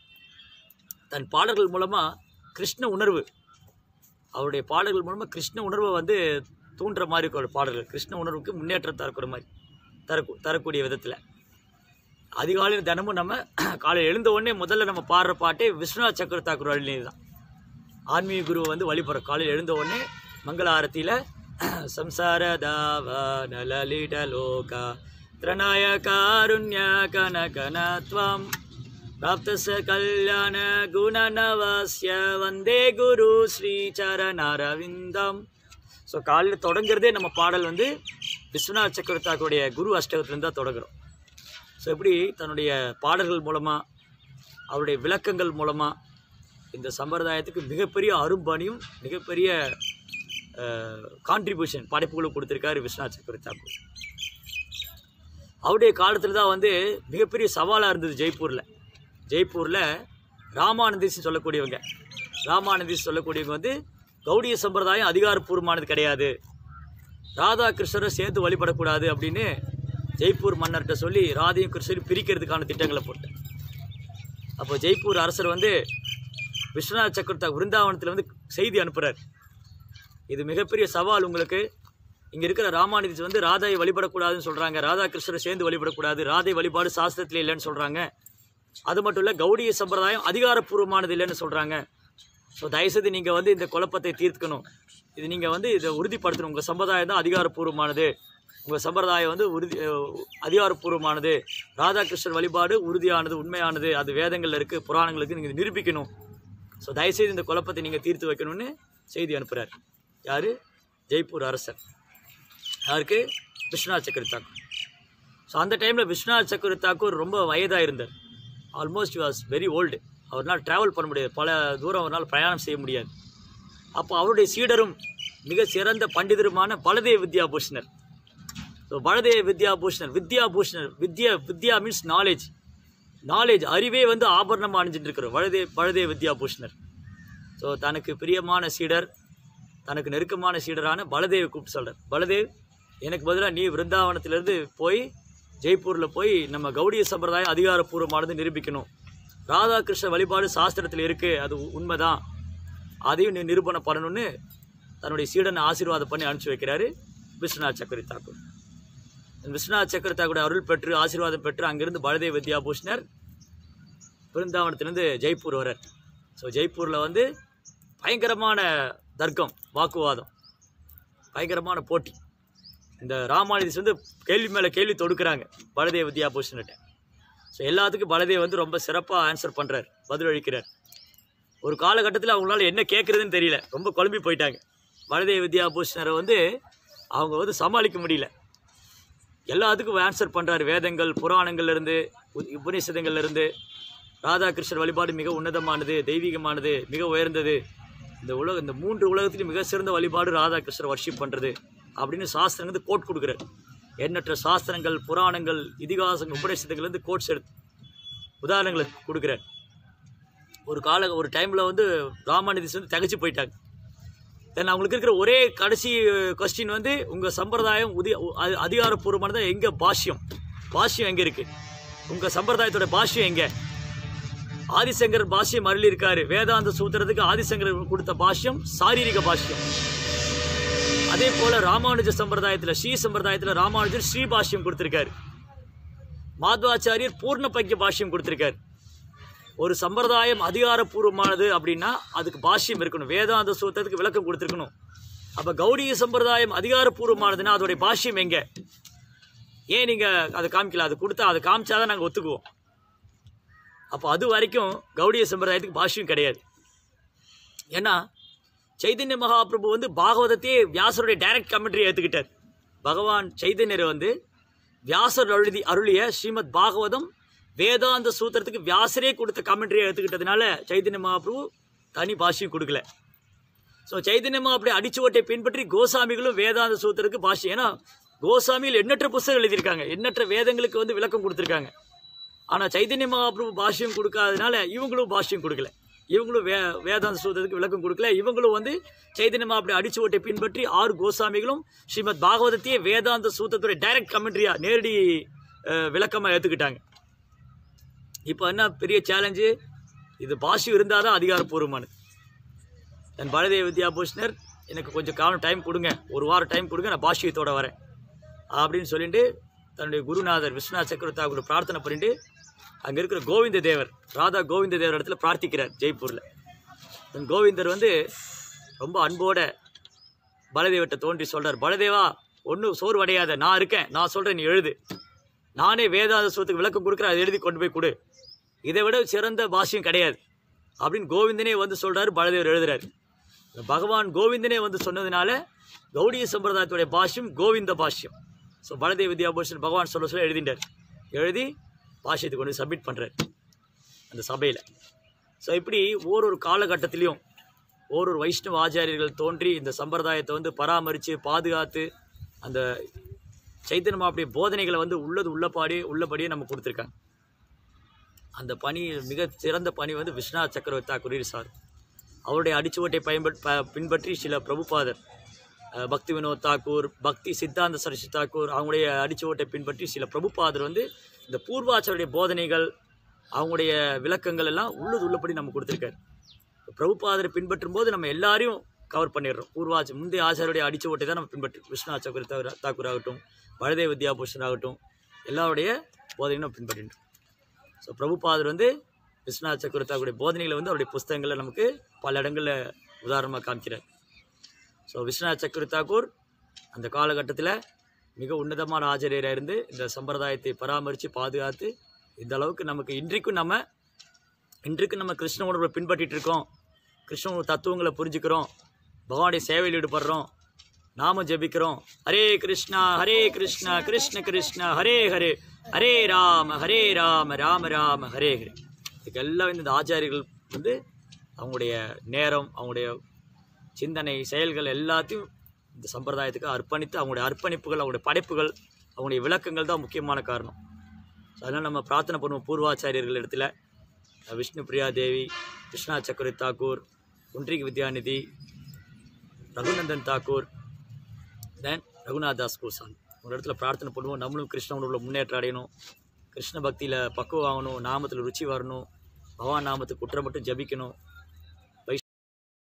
S1: தன் பாடல்கள் மூலமாக கிருஷ்ண உணர்வு அவருடைய பாடல்கள் மூலமாக கிருஷ்ண உணர்வை வந்து தூண்டுற மாதிரி இருக்கிற பாடல்கள் கிருஷ்ண உணர்வுக்கு முன்னேற்றம் தரக்கூடிய மாதிரி தரக்கு தரக்கூடிய விதத்தில் அதிகாலையில் தினமும் நம்ம காலையில் எழுந்த உடனே முதல்ல நம்ம பாடுற பாட்டே விஸ்வநாத் சக்கர தாக்கூர் அழினி தான் ஆன்மீக குருவை வந்து வழிபடுற காலையில் எழுந்த உடனே மங்கள ஆரத்தியில் சம்சார தாவன லலிட லோகா திரணாய காருண்ய கன கனத்வம் பிராப்தச கல்யாண குணநவசிய வந்தே குரு ஸ்ரீ சரணரவிந்தம் ஸோ காலையில் தொடங்குறதே நம்ம பாடல் வந்து விஸ்வநாத் சக்கரத்தாக்குடைய குரு அஷ்டகத்துலேருந்து தான் தொடங்குறோம் ஸோ இப்படி தன்னுடைய பாடல்கள் மூலமாக அவருடைய விளக்கங்கள் மூலமாக இந்த சம்பிரதாயத்துக்கு மிகப்பெரிய அரும்பணியும் மிகப்பெரிய கான்ட்ரிபியூஷன் படைப்புகளும் கொடுத்துருக்காரு விஸ்வநாத் சக்கர தாக்கூர் அவருடைய காலத்தில் தான் வந்து மிகப்பெரிய சவாலாக இருந்தது ஜெய்ப்பூரில் ஜெய்ப்பூரில் ராமானந்தீஸ் சொல்லக்கூடியவங்க ராமானந்தீஸ் சொல்லக்கூடியவங்க வந்து கௌடிய சம்பிரதாயம் அதிகாரப்பூர்வமானது கிடையாது ராதா கிருஷ்ணரை சேர்த்து வழிபடக்கூடாது அப்படின்னு ஜெய்ப்பூர் மன்னர்கிட்ட சொல்லி ராதையும் கிருஷ்ணரையும் பிரிக்கிறதுக்கான திட்டங்களை போட்டேன் அப்போ ஜெய்ப்பூர் அரசர் வந்து விஸ்வநாத் சக்கரவர்த்தி விருந்தாவனத்தில் வந்து செய்தி அனுப்புகிறார் இது மிகப்பெரிய சவால் உங்களுக்கு இங்கே இருக்கிற ராமானுஜி வந்து ராதாயை வழிபடக்கூடாதுன்னு சொல்கிறாங்க ராதா கிருஷ்ணரை சேர்ந்து வழிபடக்கூடாது ராதை வழிபாடு சாஸ்திரத்தில் இல்லைன்னு சொல்கிறாங்க அது மட்டும் இல்லை கௌடிய சம்பிரதாயம் அதிகாரப்பூர்வமானது இல்லைன்னு சொல்கிறாங்க ஸோ தயவுசெய்து நீங்கள் வந்து இந்த குழப்பத்தை தீர்க்கணும் இது நீங்கள் வந்து இதை உறுதிப்படுத்தணும் உங்கள் சம்பிரதாயம் தான் அதிகாரப்பூர்வமானது உங்கள் சம்பிரதாயம் வந்து உறுதி அஹ், அதிகாரப்பூர்வமானது ராதாகிருஷ்ணர் வழிபாடு உறுதியானது உண்மையானது அது வேதங்களில் இருக்குது புராணங்களுக்கு நீங்கள் நிரூபிக்கணும் ஸோ தயவுசெய்து இந்த குழப்பத்தை நீங்கள் தீர்த்து வைக்கணும்னு செய்தி அனுப்புகிறார் யார் ஜெய்ப்பூர் அரசர் யாருக்கு விஸ்வநாத் சக்கரவர்த்தி தாக்கூர் ஸோ அந்த டைமில் விஸ்வநாத் சக்கரவர்த்தி தாக்கூர் ரொம்ப வயதாக இருந்தார் ஆல்மோஸ்ட் வாஸ் வெரி ஓல்டு அவரால் ட்ராவல் பண்ண முடியாது பல தூரம் அவரால் பிரயாணம் செய்ய முடியாது அப்போ அவருடைய சீடரும் மிக சிறந்த பண்டிதருமான பலதேவ வித்யாபூஷணர் ஸோ பலதேவ வித்யாபூஷணர் வித்யாபூஷணர் வித்யா வித்யா மீன்ஸ் நாலேஜ் நாலேஜ் அறிவே வந்து ஆபரணமாக அணிஞ்சிட்டு இருக்கிறோம் பலதேவ் பலதேவ வித்யாபூஷணர் ஸோ தனக்கு பிரியமான சீடர் தனக்கு நெருக்கமான சீடரான பலதேவ் கூப்பிட்டு சொல்கிறார் பலதேவ் எனக்கு பதிலாக நீ விருந்தாவனத்திலேருந்து போய் ஜெய்ப்பூரில் போய் நம்ம கௌடிய சம்பிரதாயம் அதிகாரப்பூர்வமானது நிரூபிக்கணும் ராதாகிருஷ்ண வழிபாடு சாஸ்திரத்தில் இருக்குது அது உ- உண்மைதான் அதையும் நீ நிரூபணம் பண்ணணும்னு தன்னுடைய சீடனை ஆசீர்வாதம் பண்ணி அனுப்பிச்சி வைக்கிறாரு விஸ்வநாத் சக்கரி தாக்கூர் விஸ்வநாத் சக்கர தாக்கூர் அருள் பெற்று ஆசீர்வாதம் பெற்று அங்கிருந்து பலதேவ் வித்யாபூஷணர் பிருந்தாவனத்திலேருந்து ஜெய்ப்பூர் வரார் ஸோ ஜெய்ப்பூரில் வந்து பயங்கரமான தர்க்கம் வாக்குவாதம் பயங்கரமான போட்டி இந்த ராமானுஜஸ் வந்து கேள்வி மேலே கேள்வி தொடுக்கிறாங்க பலதேவ் வித்யாபூஷன்கிட்ட ஸோ எல்லாத்துக்கும் பலதேவ் வந்து ரொம்ப சிறப்பாக ஆன்சர் பண்ணுறார் பதிலளிக்கிறார் ஒரு காலகட்டத்தில் அவங்களால என்ன கேட்குறதுன்னு தெரியல ரொம்ப குழம்பி போயிட்டாங்க பலதேவ் வித்யாபூஷணரை வந்து அவங்க வந்து சமாளிக்க முடியல எல்லாத்துக்கும் ஆன்சர் பண்ணுறாரு வேதங்கள் புராணங்கள்ல இருந்து உ- உபநிஷதங்கள்ல இருந்து ராதாகிருஷ்ணர் வழிபாடு மிக உன்னதமானது தெய்வீகமானது மிக உயர்ந்தது இந்த உலக இந்த மூன்று உலகத்திலும் மிக சிறந்த வழிபாடு ராதாகிருஷ்ணர் வர்ஷிப் பண்ணுறது அப்படின்னு சாஸ்திரம் வந்து கோட் கொடுக்குறாரு எண்ணற்ற சாஸ்திரங்கள் புராணங்கள் இதிகாசங்கள் உபநிஷதங்கள்லேருந்து கோட்ஸ் எடுத்து உதாரணங்களை கொடுக்குறாரு ஒரு கால ஒரு டைமில் வந்து ராமானுஜஸ் வந்து தகச்சு போயிட்டாங்க தென் அவங்களுக்கு இருக்கிற ஒரே கடைசி கொஸ்டின் வந்து உங்கள் சம்பிரதாயம் உதி அ- அதிகாரப்பூர்வமானது எங்கே பாஷ்யம் பாஷ்யம் எங்கே இருக்குது உங்கள் சம்பிரதாயத்தோட பாஷ்யம் எங்கே ஆதிசங்கர் பாஷ்யம் அருளி இருக்காரு வேதாந்த சூத்திரத்துக்கு ஆதிசங்கர் கொடுத்த பாஷ்யம் சாரீரிக பாஷ்யம் அதே போல ராமானுஜ சம்பிரதாயத்தில் ஸ்ரீ சம்பிரதாயத்தில் ராமானுஜர் ஸ்ரீ பாஷ்யம் கொடுத்திருக்காரு மாத்வாச்சாரியர் பூர்ண பக்கிய பாஷ்யம் கொடுத்திருக்காரு ஒரு சம்பிரதாயம் அதிகாரப்பூர்வமானது அப்படின்னா அதுக்கு பாஷ்யம் இருக்கணும் வேதாந்த சூத்திரத்துக்கு விளக்கம் கொடுத்துருக்கணும் அப்போ கௌடிய சம்பிரதாயம் அதிகாரப்பூர்வமானதுன்னா அதோடைய பாஷ்யம் எங்க ஏன் நீங்கள் அதை காமிக்கல அது கொடுத்தா அதை காமிச்சாதான் நாங்கள் ஒத்துக்குவோம் அப்போ அது வரைக்கும் கௌடிய சம்பிரதாயத்துக்கு பாஷ்யம் கிடையாது ஏன்னா சைதன்ய மகாபிரபு வந்து பாகவதத்தையே வியாசருடைய டைரக்ட் கமெண்ட்ரி ஏற்றுக்கிட்டார் பகவான் சைதன்யர் வந்து வியாசர் அழுதி அருளிய ஸ்ரீமத் பாகவதம் வேதாந்த சூத்திரத்துக்கு வியாசரே கொடுத்த கமெண்ட்ரியை எடுத்துக்கிட்டதுனால சைதன்ய மகாபிரபு தனி பாஷ்யம் கொடுக்கல ஸோ சைதன்ய மகாபிரபு அடிச்சுவட்டை பின்பற்றி கோசாமிகளும் வேதாந்த சூத்திரத்துக்கு பாஷ்யம் ஏன்னா கோசாமியில் எண்ணற்ற புஸ்தகம் எழுதியிருக்காங்க எண்ணற்ற வேதங்களுக்கு வந்து விளக்கம் கொடுத்துருக்காங்க ஆனால் சைதன்ய மகாபிரபு பாஷ்யம் கொடுக்காதனால இவங்களும் பாஷ்யம் கொடுக்கல இவங்களும் வே வேதாந்த சூத்திரத்துக்கு விளக்கம் கொடுக்கல இவங்களும் வந்து சைதன்ய மகாபிரபு அடிச்சுவட்டை பின்பற்றி ஆறு கோசாமிகளும் ஸ்ரீமத் பாகவதத்தையே வேதாந்த சூத்திரத்துடைய டைரக்ட் கமெண்ட்ரியா நேரடி விளக்கமாக ஏற்றுக்கிட்டாங்க இப்போ என்ன பெரிய சேலஞ்சு இது பாஷ்யம் இருந்தால் தான் அதிகாரப்பூர்வமானது என் பலதேவ வித்யாபூஷணர் எனக்கு கொஞ்சம் காலம் டைம் கொடுங்க ஒரு வாரம் டைம் கொடுங்க நான் பாஷ்யத்தோட வரேன் அப்படின்னு சொல்லிட்டு தன்னுடைய குருநாதர் விஸ்வநாத் சக்கரவர்த்தி கூட பிரார்த்தனை பண்ணிட்டு அங்கே இருக்கிற கோவிந்த தேவர் ராதா கோவிந்த தேவர் இடத்துல பிரார்த்திக்கிறார் ஜெய்ப்பூரில் தன் கோவிந்தர் வந்து ரொம்ப அன்போட பலதேவர்கிட்ட தோன்றி சொல்றார் பலதேவா ஒன்றும் சோர்வு அடையாத நான் இருக்கேன் நான் சொல்கிறேன் நீ எழுது நானே வேதாந்த சூத்துக்கு விளக்கம் கொடுக்குறேன் அதை எழுதி கொண்டு போய் கொடு இதை விட சிறந்த பாஷ்யம் கிடையாது அப்படின்னு கோவிந்தனே வந்து சொல்றாரு பலதேவர் எழுதுறாரு பகவான் கோவிந்தனே வந்து சொன்னதுனால கௌடிய சம்பிரதாயத்துடைய பாஷ்யம் கோவிந்த பாஷ்யம் ஸோ பலதேவ வித்யாபூஷன் பகவான் சொல்ல சொல்ல எழுதிட்டார் எழுதி பாஷ்யத்தை கொண்டு சப்மிட் பண்ணுறாரு அந்த சபையில் ஸோ இப்படி ஓரொரு காலகட்டத்திலையும் ஓரொரு வைஷ்ணவ ஆச்சாரியர்கள் தோன்றி இந்த சம்பிரதாயத்தை வந்து பராமரித்து பாதுகாத்து அந்த சைத்தன்ய மாவுடைய போதனைகளை வந்து உள்ளது உள்ளபாடி உள்ளபடியே நம்ம கொடுத்துருக்காங்க அந்த பணி மிக சிறந்த பணி வந்து விஸ்வநாத் சக்கரவர்த்தி தாக்கூர் சார் அவருடைய அடிச்சுவட்டை பயன்பட் ப- பின்பற்றி சில பிரபுபாதர் அஹ், பக்தி வினோத் தாக்கூர் பக்தி சித்தாந்த சரஸ்வதி தாக்கூர் அவங்களுடைய அடிச்சுவட்டை பின்பற்றி சில பிரபுபாதர் வந்து இந்த பூர்வாச்சாரிய போதனைகள் அவங்களுடைய விளக்கங்கள் எல்லாம் உள்ளது உள்ளபடி நம்ம கொடுத்துருக்காரு பிரபுபாதரை பின்பற்றும் போது நம்ம எல்லாரையும் கவர் பண்ணிடுறோம் பூர்வாச்ச முந்தைய ஆச்சாரியுடைய அடிச்சுவட்டை தான் நம்ம பின்பற்றி விஷ்ணு ஆச்சாரிய தாக்கூர் தாக்கூர் ஆகட்டும் பலதேவ வித்யாபூஷன் ஆகட்டும் எல்லாருடைய போதனையும் நம்ம பின்பற்றின்றோம் ஸோ பிரபுபாதர் வந்து விஸ்வநாத் சக்கரத்தாவுடைய போதனைகளை வந்து அவருடைய புஸ்தகங்களில் நமக்கு பல இடங்களில் உதாரணமாக காமிக்கிறார் ஸோ விஸ்வநாத் சக்கர தாக்கூர் அந்த காலகட்டத்தில் மிக உன்னதமான ஆசிரியராக இருந்து இந்த சம்பிரதாயத்தை பராமரித்து பாதுகாத்து இந்த அளவுக்கு நமக்கு இன்றைக்கும் நம்ம இன்றைக்கு நம்ம கிருஷ்ண உணர்வை பின்பற்றிட்டு இருக்கோம் கிருஷ்ண உணர்வு தத்துவங்களை புரிஞ்சுக்கிறோம் பகவானுடைய சேவையில் ஈடுபடுறோம் நாம ஜெபிக்கிறோம் ஹரே கிருஷ்ணா ஹரே கிருஷ்ணா கிருஷ்ண கிருஷ்ணா ஹரே ஹரே ஹரே ராம ஹரே ராம ராம ராம ஹரே ஹரே இதுக்கு எல்லாம் வந்து இந்த ஆச்சாரியர்கள் வந்து அவங்களுடைய நேரம் அவங்களுடைய சிந்தனை செயல்கள் எல்லாத்தையும் இந்த சம்பிரதாயத்துக்கு அர்ப்பணித்து அவங்களுடைய அர்ப்பணிப்புகள் அவங்களுடைய படைப்புகள் அவங்களுடைய விளக்கங்கள் தான் முக்கியமான காரணம் ஸோ அதனால் நம்ம பிரார்த்தனை பண்ணுவோம் பூர்வாச்சாரியர்கள் இடத்துல அஹ் விஷ்ணு பிரியா தேவி கிருஷ்ணா சக்கர தாக்கூர் குன்றிக் வித்யாநிதி ரகுநந்தன் தாக்கூர் தென் ரகுநாத் தாஸ் கோசாமி ஒரு இடத்துல பிரார்த்தனை பண்ணுவோம் நம்மளும் கிருஷ்ண உணர்வுல முன்னேற்றம் அடையணும் கிருஷ்ண பக்தியில் பக்குவம் ஆகணும் நாமத்தில் ருச்சி வரணும் பகவான் நாமத்துக்கு குற்றம் மட்டும் ஜபிக்கணும்